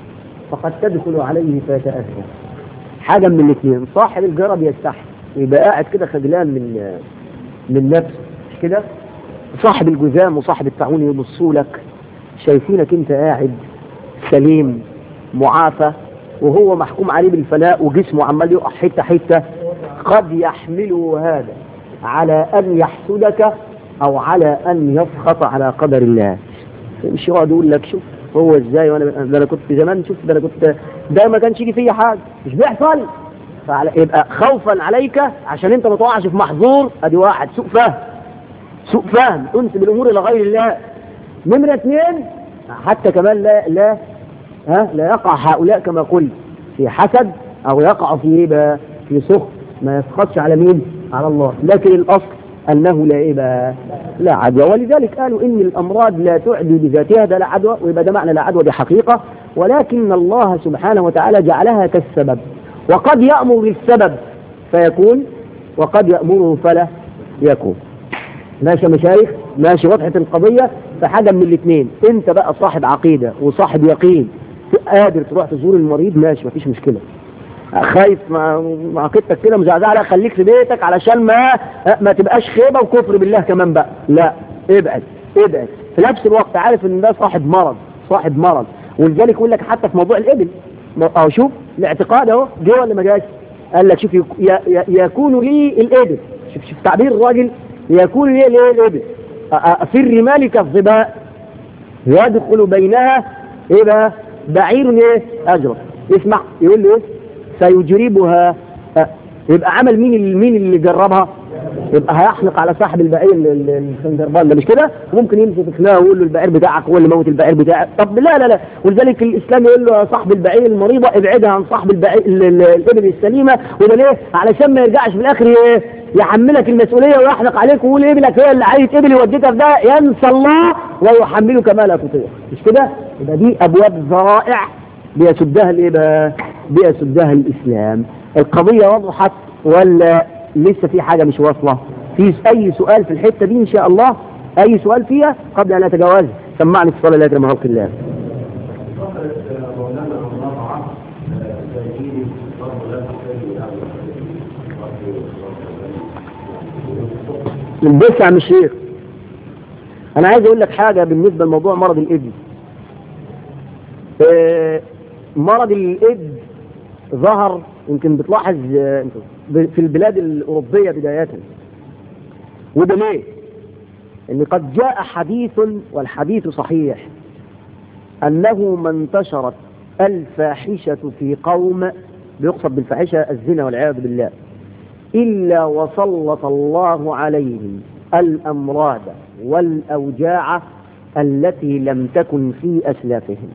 فقد تدخل عليه فيتأذى حاجة من الاثنين صاحب الجرب يستحي يبقى قاعد كده خجلان من من نفسه مش كده صاحب الجذام وصاحب الطاعون يبصوا لك شايفينك انت قاعد سليم معافى وهو محكوم عليه بالفناء وجسمه عمال يقع حته حته قد يحمله هذا على ان يحسدك او على ان يسخط على قدر الله مش يقعد يقول لك شوف هو ازاي وانا ده انا كنت زمان شوف ده انا كنت ده ما كانش يجي فيا حاجه مش بيحصل فعلى يبقى خوفا عليك عشان انت ما تقعش في محظور ادي واحد سوء فهم سوء فهم تنسب الامور الى غير الله نمرة اثنين حتى كمان لا لا ها لا يقع هؤلاء كما قلت في حسد او يقع في ايه بقى في سخط ما يسخطش على مين على الله لكن الاصل انه لا ايه بقى لا عدوى ولذلك قالوا ان الامراض لا تعدي بذاتها ده لا عدوى ويبقى ده معنى لا عدوى دي حقيقه ولكن الله سبحانه وتعالى جعلها كالسبب وقد يامر بالسبب فيكون وقد يامره فلا يكون ماشي يا مشايخ ماشي وضحت القضيه فحاجه من الاثنين انت بقى صاحب عقيده وصاحب يقين قادر تروح تزور المريض ماشي مفيش مشكله خايف مع مع عقيدتك كده مزعزعه لا خليك في بيتك علشان ما ما تبقاش خيبه وكفر بالله كمان بقى لا ابعد ابعد في نفس الوقت عارف ان ده صاحب مرض صاحب مرض ولذلك يقول لك حتى في موضوع الابل اهو شوف الاعتقاد اهو جه ولا ما جاش قال لك شوف يك- ي- ي- يكون لي الابل شوف شوف تعبير الراجل يكون لي الايه الابل أ- أ- في الرمال كالظباء يدخل بينها ايه بقى بعير ايه اجرب اسمع يقول له ايه سيجربها أه، يبقى عمل مين اللي مين اللي جربها يبقى هيحنق على صاحب البعير ال- ال- الخنجربان ده مش كده ممكن يمسك خناقه ويقول له البعير بتاعك هو اللي موت البعير بتاعك طب لا لا لا ولذلك الاسلام يقول له يا صاحب البعير المريضه ابعدها عن صاحب البعير ال- ال- الابل السليمه وده ليه علشان ما يرجعش في الاخر ي- يحملك المسؤوليه ويحنق عليك ويقول ابنك هي اللي عايز ابل يوديك في ده ينسى الله ويحملك ما لا تطيق مش كده يبقى دي ابواب ذرائع بيسدها الايه بقى بيسدها الاسلام القضيه وضحت ولا لسه في حاجه مش واصله في اي سؤال في الحته دي ان شاء الله اي سؤال فيها قبل ان اتجاوز سمعني الصلاه لا يكرم خلق الله بص يا عم الشيخ انا عايز اقول لك حاجه بالنسبه لموضوع مرض الايدز آه، مرض الايدز ظهر يمكن بتلاحظ آه، في البلاد الاوروبيه بدايه وده ليه؟ ان قد جاء حديث والحديث صحيح انه ما انتشرت الفاحشه في قوم بيقصد بالفاحشه الزنا والعياذ بالله الا وسلط الله عليهم الامراض والاوجاع التي لم تكن في اسلافهم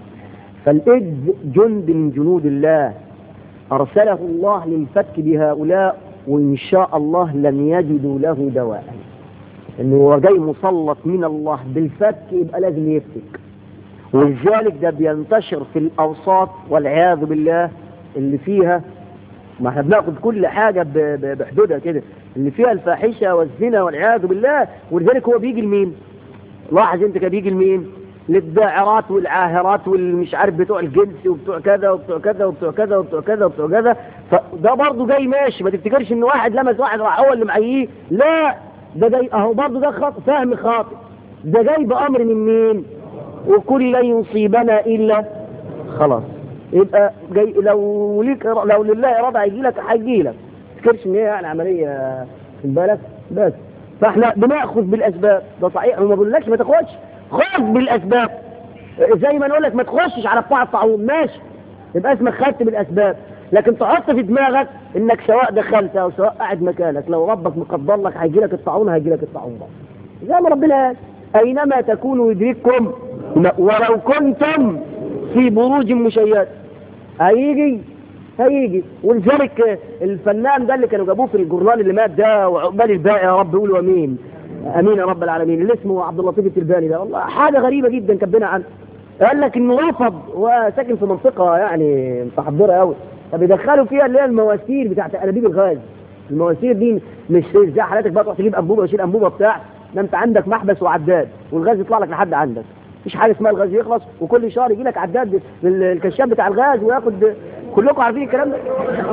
فالإذ جند من جنود الله أرسله الله للفك بهؤلاء وإن شاء الله لن يجدوا له دواء إنه هو جاي مسلط من الله بالفك يبقى لازم يفتك ولذلك ده بينتشر في الأوساط والعياذ بالله اللي فيها ما احنا بناخد كل حاجة ب- ب- بحدودها كده اللي فيها الفاحشة والزنا والعياذ بالله ولذلك هو بيجي لمين؟ لاحظ انت كده بيجي لمين؟ للداعرات والعاهرات والمش عارف بتوع الجنس وبتوع كذا وبتوع كذا وبتوع كذا وبتوع كذا وبتوع كذا فده برضه جاي ماشي ما تفتكرش ان واحد لمس واحد راح هو اللي معيه لا ده جاي اهو برضه ده خط فهم خاطئ ده جاي بامر من مين؟ وكل لن يصيبنا الا خلاص يبقى جاي لو ليك لو لله اراده هيجي لك هيجي لك ما تفتكرش ان هي يعني عمليه في بالك بس فاحنا بناخذ بالاسباب ده صحيح وما بقولكش ما تاخدش خذ بالاسباب زي ما نقول لك ما تخشش على بتاع الطاعون ماشي يبقى اسمك خدت بالاسباب لكن تحط في دماغك انك سواء دخلت او سواء قاعد مكانك لو ربك مقدر لك هيجي لك الطاعون هيجي لك الطاعون ده زي ما ربنا قال اينما تكونوا يدرككم ولو كنتم في بروج مشيدة هيجي هيجي ولذلك الفنان ده اللي كانوا جابوه في الجورنال اللي مات ده وعقبال الباقي يا رب قولوا امين امين يا رب العالمين اللي اسمه عبد اللطيف التلباني ده والله حاجه غريبه جدا كبنا عنه قال لك انه رفض وساكن في منطقه يعني متحضره قوي فبيدخلوا فيها اللي هي المواسير بتاعت انابيب الغاز المواسير دي مش زي حالاتك بقى تروح تجيب انبوبه وتشيل انبوبه بتاع ده انت عندك محبس وعداد والغاز يطلع لك لحد عندك مفيش حاجه اسمها الغاز يخلص وكل شهر يجي لك عداد ال- الكشاف بتاع الغاز وياخد كلكم عارفين الكلام ده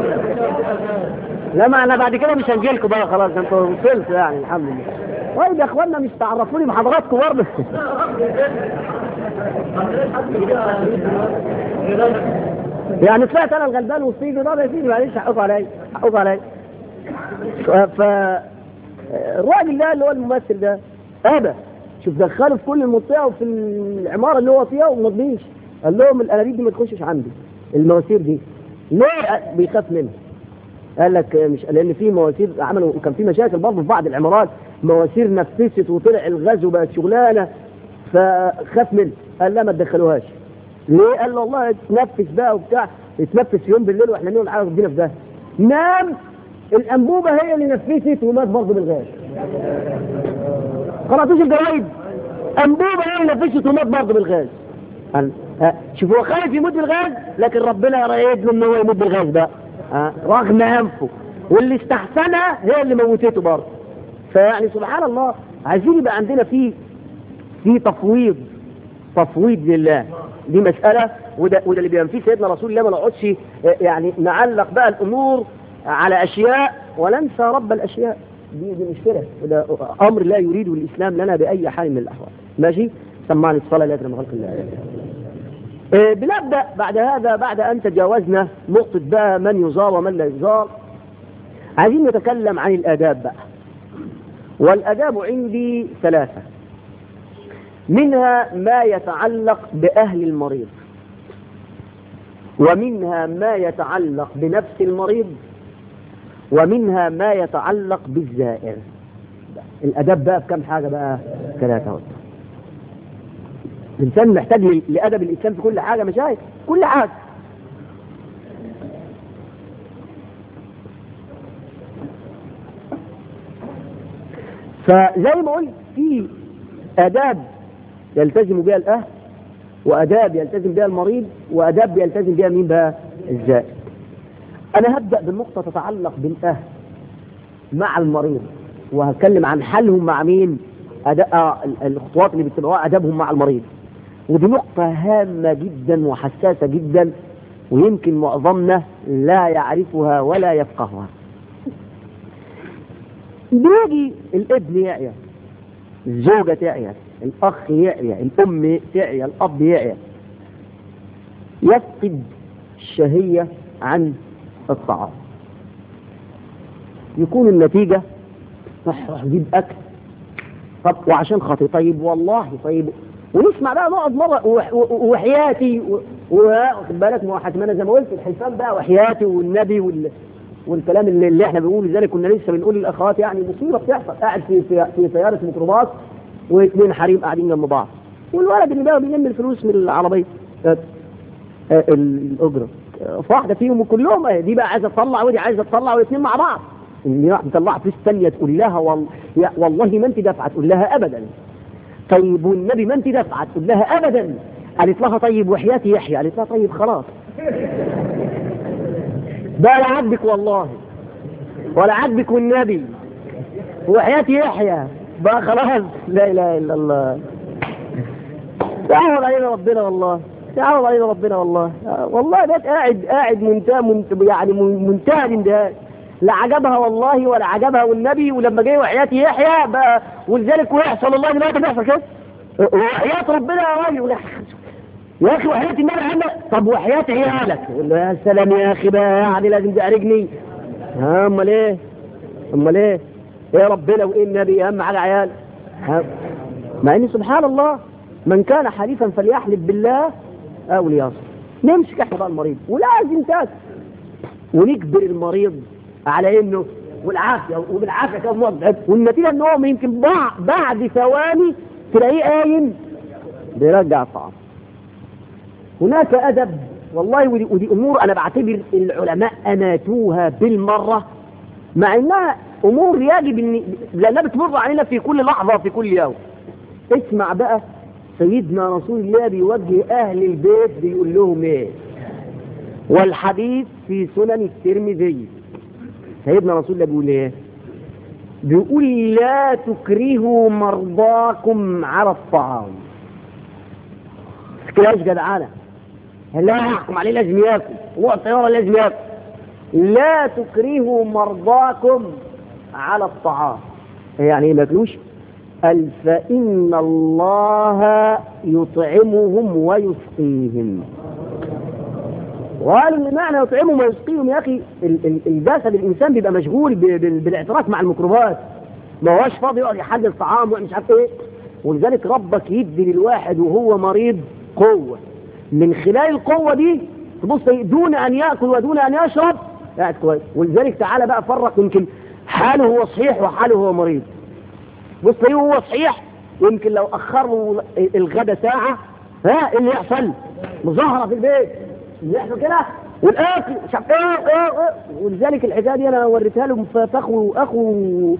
لا ما انا بعد كده مش هنجي لكم بقى خلاص ده انتوا وصلتوا يعني الحمد لله طيب يا اخوانا مش تعرفوني بحضراتكم برضه يعني طلعت انا الغلبان والصيدي ده يا سيدي معلش حقوق عليا حقوق عليا ف الراجل ده اللي هو الممثل ده ابى شوف دخله في كل المنطقه وفي العماره اللي هو فيها وما رضيش قال لهم الانابيب دي ما تخشش عندي المواسير دي ليه بيخاف منها قال لك مش لان في مواسير عملوا كان في مشاكل برضه في بعض العمارات مواسير نفست وطلع الغاز وبقت شغلانه فخاف منها قال لا ما تدخلوهاش ليه؟ قال له والله اتنفس بقى وبتاع اتنفس يوم بالليل واحنا نقول عارف ربنا في ده نام الانبوبه هي اللي نفست ومات برضه بالغاز قراتوش الجرايد انبوبه هي اللي نفست ومات برضه بالغاز قال ها، شوف هو خايف يموت بالغاز لكن ربنا رايد له ان هو يموت بالغاز بقى ها، رغم انفه واللي استحسنها هي اللي موتته برضه فيعني سبحان الله عايزين يبقى عندنا في في تفويض تفويض لله دي مسألة وده, وده اللي بيبان فيه سيدنا رسول الله ما نقعدش يعني نعلق بقى الأمور على أشياء وننسى رب الأشياء دي دي مشكلة وده أمر لا يريده الإسلام لنا بأي حال من الأحوال ماشي سمعني الصلاة لا من خلق الله آه، بنبدأ بعد هذا بعد أن تجاوزنا نقطة بقى من يزار ومن لا يزار عايزين نتكلم عن الآداب بقى والآداب عندي ثلاثة منها ما يتعلق بأهل المريض ومنها ما يتعلق بنفس المريض ومنها ما يتعلق بالزائر الأدب بقى بكم حاجة بقى ثلاثة أهو. الإنسان محتاج ل- لأدب الإسلام في كل حاجة مشايخ كل حاجة فزي ما قلت في آداب يلتزم بها الأهل وأداب يلتزم بها المريض وأداب يلتزم بها مين بقى الزائد أنا هبدأ بالنقطة تتعلق بالأهل مع المريض وهتكلم عن حالهم مع مين أداء آه، ال- الخطوات اللي بيتبعوها أدابهم مع المريض ودي نقطة هامة جدا وحساسة جدا ويمكن معظمنا لا يعرفها ولا يفقهها بيجي الابن يعيا الزوجة تعيا الأخ يعيا الأم تعيا الأب يعيا يفقد الشهية عن الطعام يكون النتيجة راح راح يجيب أكل طب وعشان خاطر طيب والله طيب ونسمع بقى نقعد مرة وح- و- وحياتي و- واخد بالك ما هو حتمنا زي ما قلت الحلفان بقى وحياتي والنبي وال والكلام اللي, اللي احنا بنقوله لذلك كنا لسه بنقول للاخوات يعني مصيبه بتحصل قاعد في في, في سياره ميكروباص واثنين حريم قاعدين جنب بعض والولد اللي بقى بيلم الفلوس من العربيه آه، آه، الاجره آه، فواحده فيهم وكلهم آه، دي بقى عايزه تطلع ودي عايزه تطلع والاثنين مع بعض اللي واحده تطلع فلوس ثانيه تقول لها وال... يا والله ما انت دافعه تقول لها ابدا طيب والنبي ما انت دافعه تقول لها ابدا قالت لها طيب وحياتي يحيى قالت لها طيب خلاص بقى لا عاجبك والله ولا عاجبك والنبي وحياتي يحيى بقى خلاص لا اله الا الله تعود علينا ربنا والله تعود علينا ربنا والله آه، والله بس قاعد قاعد منتهى منت يعني من- منتهى الاندهاش لا عجبها والله ولا عجبها والنبي ولما جه وحياتي يحيى بقى ولذلك ويحصل والله دلوقتي بيحصل كده وحياة ربنا يا راجل يا اخي وحياة النبي عندك طب وحياة عيالك يقول له يا سلام يا اخي بقى يعني لازم تعالجني ها امال ايه امال ايه ايه ربنا وايه النبي اهم حاجه عيال ها؟ مع ان سبحان الله من كان حليفا فليحلف بالله او ليصل نمسك احنا بقى المريض ولازم تاكل ونجبر المريض على انه والعافيه وبالعافيه كده موضع والنتيجه ان هو يمكن بع- بعد ثواني تلاقيه قايم بيرجع الطعام هناك ادب والله ودي, ودي امور انا بعتبر العلماء اماتوها بالمره مع انها امور يجب ان لانها بتمر علينا في كل لحظه وفي كل يوم اسمع بقى سيدنا رسول الله بيوجه اهل البيت بيقول لهم ايه والحديث في سنن الترمذي سيدنا رسول الله بيقول ايه بيقول لا تكرهوا مرضاكم على الطعام كده جدعانة لا يحكم عليه لازم ياكل هو الطيارة لازم ياكل لا تكرهوا مرضاكم على الطعام يعني ايه ماكلوش قال فإن الله يطعمهم ويسقيهم وقالوا ان معنى يطعمهم ويسقيهم يا اخي الجسد الانسان بيبقى مشغول بالاعتراف مع الميكروبات ما هوش فاضي يقعد يحلل طعام ومش عارف ايه ولذلك ربك يدي للواحد وهو مريض قوه من خلال القوه دي تبص دون ان ياكل ودون ان يشرب قاعد كويس ولذلك تعالى بقى فرق يمكن حاله هو صحيح وحاله هو مريض بص ليه هو صحيح يمكن لو اخر له الغدا ساعه ها ايه اللي يحصل مظاهره في البيت اللي يحصل كده والاكل مش عارف ايه ايه ايه ولذلك الحكايه دي انا وريتها لهم في اخو اخو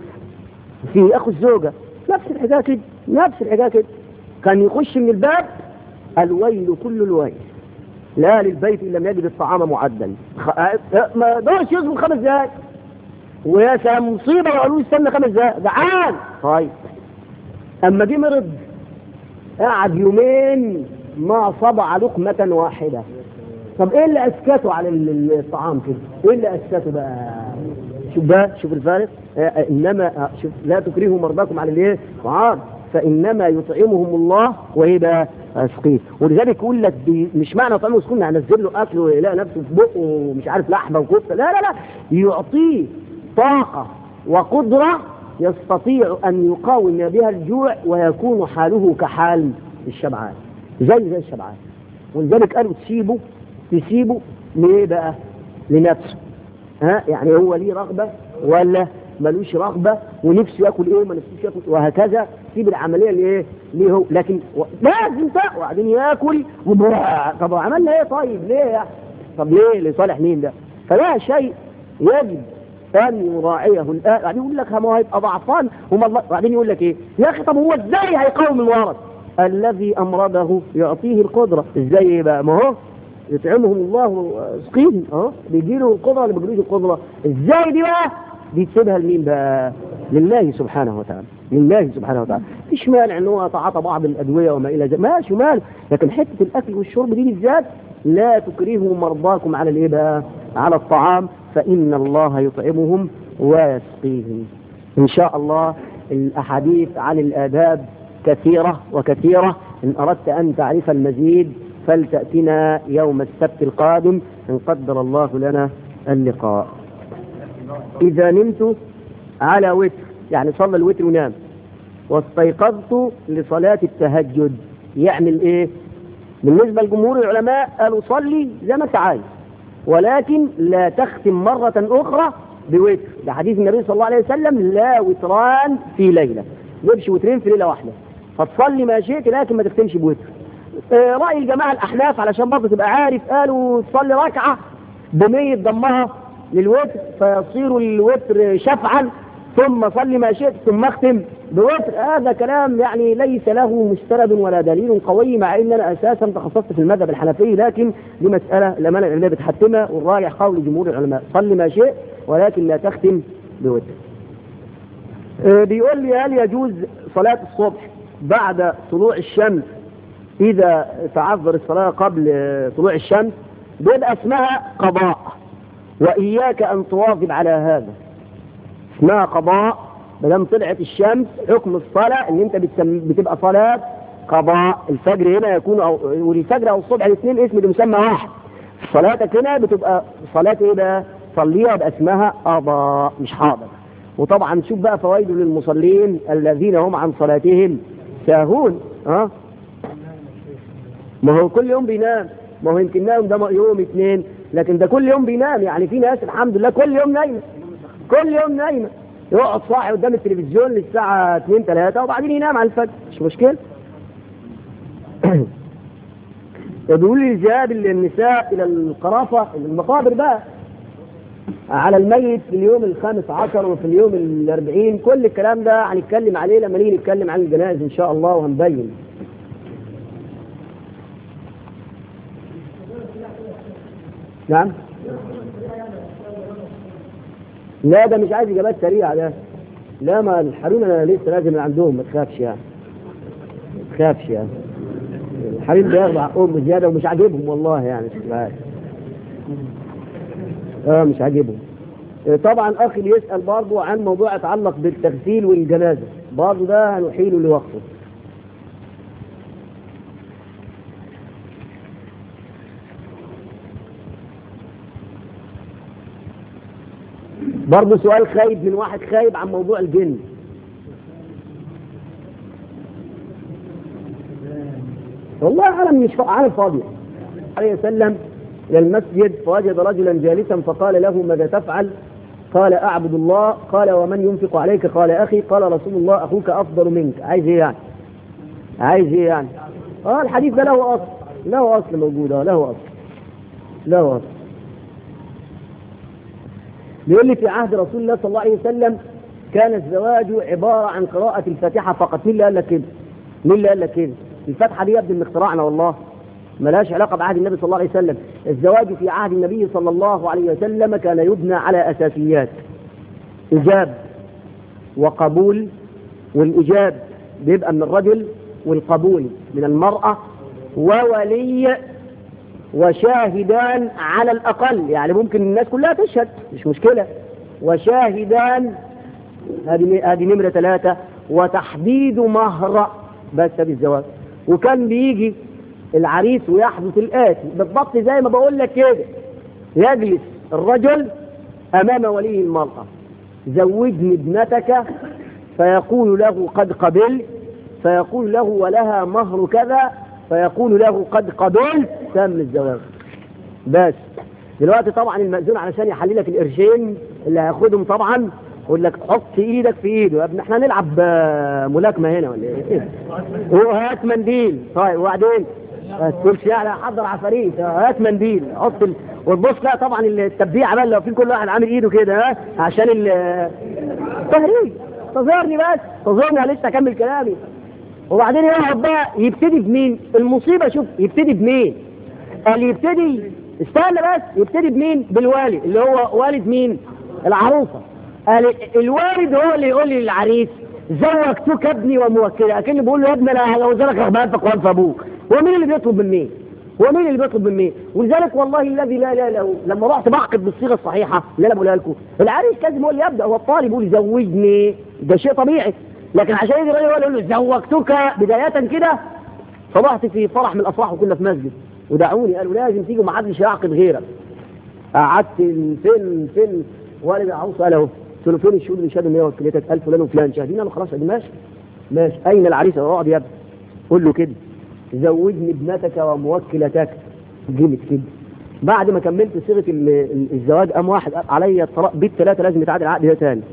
في اخو الزوجه نفس الحكايه كده نفس الحكايه كده كان يخش من الباب الويل كل الويل لا للبيت ان لم يجد الطعام معدا خ... ما دورش يصبر خمس دقائق ويا سلام مصيبه وقالوا له استنى خمس دقائق جعان طيب اما جه مرض قعد يومين ما صبع لقمه واحده طب ايه اللي اسكته على الطعام كده ايه اللي اسكته بقى شوف بقى شوف الفارق آه انما شوف لا تكرهوا مرضاكم على الايه طعام فانما يطعمهم الله وايه بقى اسقيه ولذلك يقول لك مش معنى طعمه مسكون هنزل له اكل ويلاقي نفسه في بقه ومش عارف لحمه وكفته لا لا لا يعطيه طاقه وقدره يستطيع ان يقاوم بها الجوع ويكون حاله كحال الشبعان زي زي الشبعان ولذلك قالوا تسيبه تسيبه ليه بقى لنفسه ها يعني هو ليه رغبة ولا ملوش رغبة ونفسه ياكل ايه ما نفسوش ياكل وهكذا سيب العملية اللي ايه ليه هو لكن و... لازم وبعدين ياكل وبرع. طب عملنا ايه طيب ليه يعني طب ليه لصالح مين ده فلا شيء يجب ان يراعيه الان بعدين يقول لك ما هو هيبقى ضعفان وما الله بعدين يقول لك ايه يا اخي طب هو ازاي هيقاوم المرض الذي امرضه يعطيه القدره ازاي ايه بقى ما هو يطعمهم الله سقيم اه بيجي له القدره ولا بيجيلوش القدره ازاي دي بقى دي تسيبها لمين بقى لله سبحانه وتعالى لله سبحانه وتعالى مفيش مانع ان هو يتعاطى بعض الادويه وما الى ذلك ماشي مال لكن حته الاكل والشرب دي بالذات لا تكرهوا مرضاكم على الايه بقى على الطعام فان الله يطعمهم ويسقيهم ان شاء الله الاحاديث عن الاداب كثيره وكثيره ان اردت ان تعرف المزيد فلتأتنا يوم السبت القادم إن قدر الله لنا اللقاء إذا نمت على وتر يعني صلى الوتر ونام واستيقظت لصلاة التهجد يعمل إيه بالنسبة لجمهور العلماء قالوا صلي زي ما أنت عايز ولكن لا تختم مرة أخرى بوتر ده حديث النبي صلى الله عليه وسلم لا وتران في ليلة يمشي وترين في ليلة واحدة فتصلي ما شئت لكن ما تختمش بوتر رأي الجماعة الأحناف علشان برضه تبقى عارف قالوا تصلي ركعة بنية ضمها للوتر فيصير الوتر شفعا ثم صلي ما شئت ثم اختم بوتر هذا كلام يعني ليس له مستند ولا دليل قوي مع ان انا اساسا تخصصت في المذهب الحنفي لكن دي مساله الامانه العلميه بتحتمها والراجح قول جمهور العلماء صلي ما شئت ولكن لا تختم بوتر. بيقول لي هل يجوز صلاه الصبح بعد طلوع الشمس إذا تعذر الصلاة قبل طلوع الشمس بيبقى اسمها قضاء وإياك أن تواظب على هذا اسمها قضاء ما دام طلعت الشمس حكم الصلاة إن أنت بتبقى صلاة قضاء الفجر هنا يكون أو والفجر أو الصبح الاثنين اسم بمسمى واحد صلاتك هنا بتبقى صلاة إيه بقى؟ صليها يبقى اسمها قضاء مش حاضر وطبعا شوف بقى فوائد للمصلين الذين هم عن صلاتهم ساهون ها ما هو كل يوم بينام ما هو يمكن نام ده يوم اثنين لكن ده كل يوم بينام يعني في ناس الحمد لله كل يوم نايمه كل يوم نايمه يقعد صاحي قدام التلفزيون للساعة 2 3 وبعدين ينام على الفجر مش مشكلة بيقول لي ذهاب النساء إلى القرافة المقابر بقى على الميت في اليوم الخامس عشر وفي اليوم الأربعين كل الكلام ده هنتكلم عليه لما نيجي نتكلم عن الجنائز إن شاء الله وهنبين نعم لا ده مش عايز اجابات سريعه ده لا ما الحرون انا لسه لازم عندهم ما تخافش يعني ما تخافش يعني الحريم بياخدوا حقهم زياده ومش عاجبهم والله يعني اه مش عاجبهم آه، طبعا اخي يسال برضه عن موضوع يتعلق بالتغسيل والجنازه برضه ده هنحيله لوقته برضه سؤال خايب من واحد خايب عن موضوع الجن والله عالم مش عالم فاضي عليه وسلم إلى المسجد فوجد رجلا جالسا فقال له ماذا تفعل قال أعبد الله قال ومن ينفق عليك قال أخي قال رسول الله أخوك أفضل منك عايز إيه يعني عايز إيه يعني آه الحديث ده له أصل له أصل موجود آه له أصل له أصل بيقول لي في عهد رسول الله صلى الله عليه وسلم كان الزواج عبارة عن قراءة الفاتحة فقط مين اللي قال لك كده؟ مين اللي قال لك كده؟ الفاتحة دي يا ابني من اختراعنا والله ملهاش علاقة بعهد النبي صلى الله عليه وسلم الزواج في عهد النبي صلى الله عليه وسلم كان يبنى على أساسيات إجاب وقبول والإجاب بيبقى من الرجل والقبول من المرأة وولي وشاهدان على الأقل يعني ممكن الناس كلها تشهد مش مشكلة وشاهدان هذه هذه نمرة ثلاثة وتحديد مهر بس بالزواج وكان بيجي العريس ويحدث الآتي بالضبط زي ما بقول لك كده يجلس الرجل أمام ولي المرأة زوجني ابنتك فيقول له قد قبلت فيقول له ولها مهر كذا فيقول له قد قبلت تم الزواج بس دلوقتي طبعا المأذون علشان يحلل لك القرشين اللي هياخدهم طبعا يقول لك حط ايدك في ايده يا ابني احنا هنلعب آه، ملاكمه هنا ولا ايه؟ وهات منديل طيب وبعدين ما تقولش يعني حضر عفاريت آه، هات منديل حط ال... وتبص لا طبعا التبديع بقى لو في كل واحد عامل ايده كده ها عشان ال تهريج تظهرني بس تظهرني لسه اكمل كلامي وبعدين يقعد بقى يبتدي بمين المصيبه شوف يبتدي بمين قال يبتدي استنى بس يبتدي بمين بالوالد اللي هو والد مين العروسه قال الوالد هو اللي يقول لي للعريس زوجتك ابني وموكلة اكن بيقول له يا ابني انا هجوزك اخبارك وانف ابوك هو مين اللي بيطلب من مين هو مين اللي بيطلب من مين ولذلك والله الذي لا لا له لما رحت بعقد بالصيغه الصحيحه اللي انا بقولها لكم العريس لازم هو اللي يبدا هو الطالب يقول زوجني ده شيء طبيعي لكن عشان يجي الراجل يقول له زوجتك بدايه كده صبحت في فرح من الافراح وكنا في مسجد ودعوني قالوا لازم تيجي ما حدش يعقد غيرك قعدت فين فين والد العروسه قال اهو قلت له فين الشهود اللي شهدوا ان هي وكلتك قال فلان وفلان شاهدين قالوا خلاص ادي ماشي ماشي اين العريس اقعد يا ابني قول له كده زوجني ابنتك وموكلتك جيمت كده بعد ما كملت صيغه ال- ال- الزواج قام واحد قال عليا الطلاق بيت ثلاثه لازم يتعادل العقد ده تاني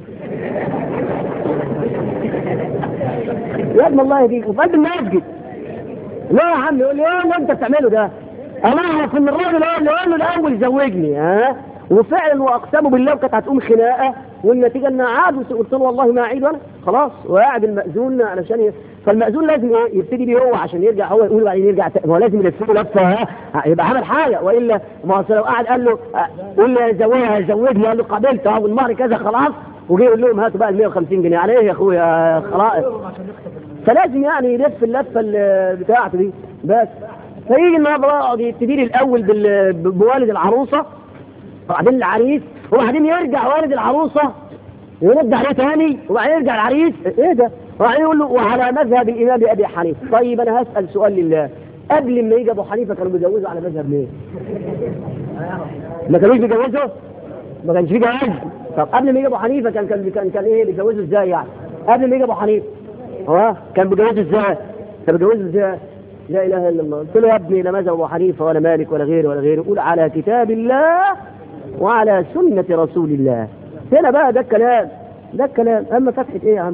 يا ابن الله يهديك وفي قلب المسجد لا يا عم يقول لي ايه اللي انت بتعمله ده؟ انا اعرف ان الراجل هو اللي قال له الاول زوجني ها وفعلا واقسموا بالله وكانت هتقوم خناقه والنتيجه انها عاد قلت له والله ما اعيد وانا خلاص وقاعد المأذون علشان ي... فالمأذون لازم ايه يبتدي بيه هو عشان يرجع هو يقول بعدين يرجع ت... ما هو لازم يلفه لفه ها يبقى عمل حاجه والا ما هو لو قاعد قال له آه، قول لي زوجها زوجني قال له قابلت اهو المهر كذا خلاص وجي يقول لهم هاتوا بقى ال 150 جنيه على ايه يا اخويا خلاص فلازم يعني يلف اللفه ال- بتاعته دي بس فيجي النهارده بقى يقعد يبتدي لي الاول بال- بوالد العروسه وبعدين العريس وبعدين يرجع والد العروسه يرد عليه تاني وبعدين يرجع العريس ايه ده؟ وبعدين يقول له وعلى مذهب الامام ابي حنيفه طيب انا هسال سؤال لله قبل ما يجي ابو حنيفه كانوا بيجوزوا على مذهب مين؟ ما كانوش بيجوزوا؟ ما كانش في جواز طب قبل ما يجي ابو حنيفه كان كان كان, كان ايه بيجوزوا ازاي يعني؟ قبل ما يجي ابو حنيفه اه كان بيجوزوا ازاي؟ كان بيجوزوا ازاي؟ لا اله الا الله قلت له يا ابني لا مذهب ابو حنيفه ولا مالك ولا غيره ولا غيره قول على كتاب الله وعلى سنه رسول الله هنا بقى ده الكلام ده الكلام اما فتحه ايه يا عم؟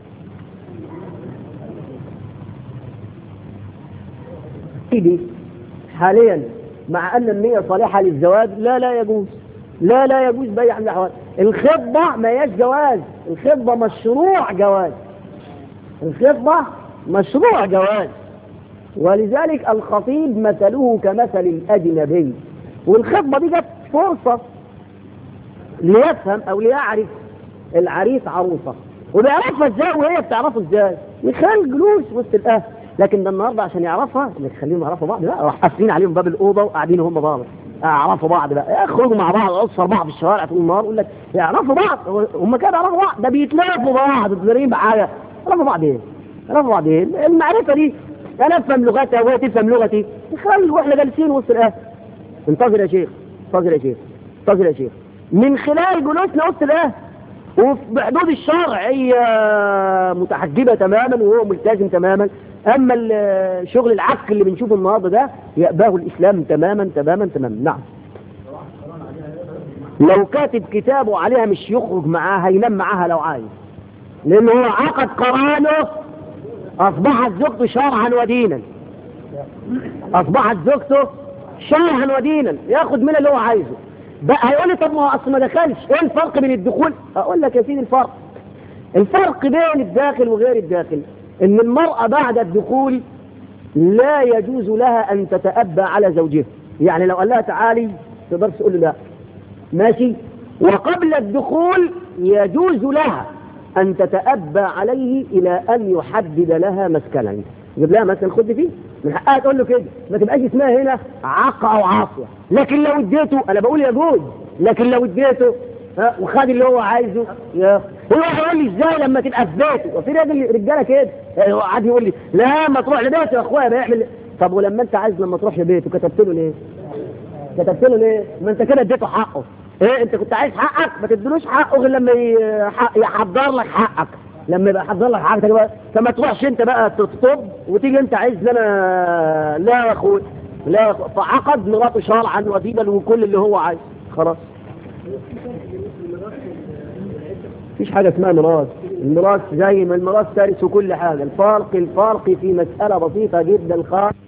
سيدي حاليا مع ان النية صالحة للزواج لا لا يجوز لا لا يجوز بيع الاحوال الخطبة ما هياش جواز الخطبة مشروع جواز الخطبة مشروع جواز ولذلك الخطيب مثله كمثل الأجنبي والخطبة دي جت فرصة ليفهم أو ليعرف العريس عروسة وبيعرفها ازاي وهي بتعرفه ازاي من خلال الجلوس وسط الأهل لكن ده النهارده عشان يعرفها انك خليهم يعرفوا بعض لا راح قافلين عليهم باب الاوضه وقاعدين هم بعض يعرفوا بعض بقى يخرجوا مع بعض يقصر بعض في الشوارع طول النهار يقول لك يعرفوا بعض هم كده يعرفوا بعض ده بيتلافوا بعض تدرين بحاجه يعرفوا بعض ايه؟ يعرفوا بعض ايه؟ المعرفه دي انا افهم لغتها وهي تفهم لغتي خلي واحنا جالسين وسط الاهل انتظر يا شيخ انتظر يا شيخ انتظر يا شيخ من خلال جلوسنا وسط الاهل وبحدود الشرع هي متحجبة تماما وهو ملتزم تماما أما الشغل العك اللي بنشوفه النهارده ده يأباه الإسلام تماما تماما تماما نعم لو كاتب كتابه عليها مش يخرج معاها ينام معاها لو عايز لأنه هو عقد قرانه أصبحت زوجته شرعا ودينا أصبحت زوجته شرعا ودينا ياخد منها اللي هو عايزه بقى هيقول لي طب ما هو اصل ما دخلش ايه الفرق بين الدخول اقول لك يا سيدي الفرق الفرق بين الداخل وغير الداخل ان المرأة بعد الدخول لا يجوز لها ان تتأبى على زوجها يعني لو قال لها تعالي تقدرش تقول له لا ماشي وقبل الدخول يجوز لها ان تتأبى عليه الى ان يحدد لها مسكنا يجيب لها مسكن خد فيه من حقها تقول له كده ما تبقاش اسمها هنا عاقة او عاصية لكن لو اديته انا بقول يجوز لكن لو اديته ها وخد اللي هو عايزه يا هو هيقول لي ازاي لما تبقى في بيته وفي راجل رجاله كده هو قاعد يقول لي لا ما تروح لبيته يا اخويا بيعمل طب ولما انت عايز لما تروح لبيته كتبت له ليه؟ كتبت له ليه؟ ما انت كده اديته حقه ايه انت كنت عايز حقك ما تدلوش حقه غير لما يحضر لك حقك لما يبقى حضر لك حاجتك بقى فما تروحش انت بقى تطب وتيجي انت عايز انا لا يا اخوي لا يا اخوي فعقد مراته شرعا وديبا وكل اللي هو عايز خلاص مفيش حاجة اسمها ميراث الميراث زي ما الميراث ترث كل حاجة الفرق الفرق في مسألة بسيطة جدا خالص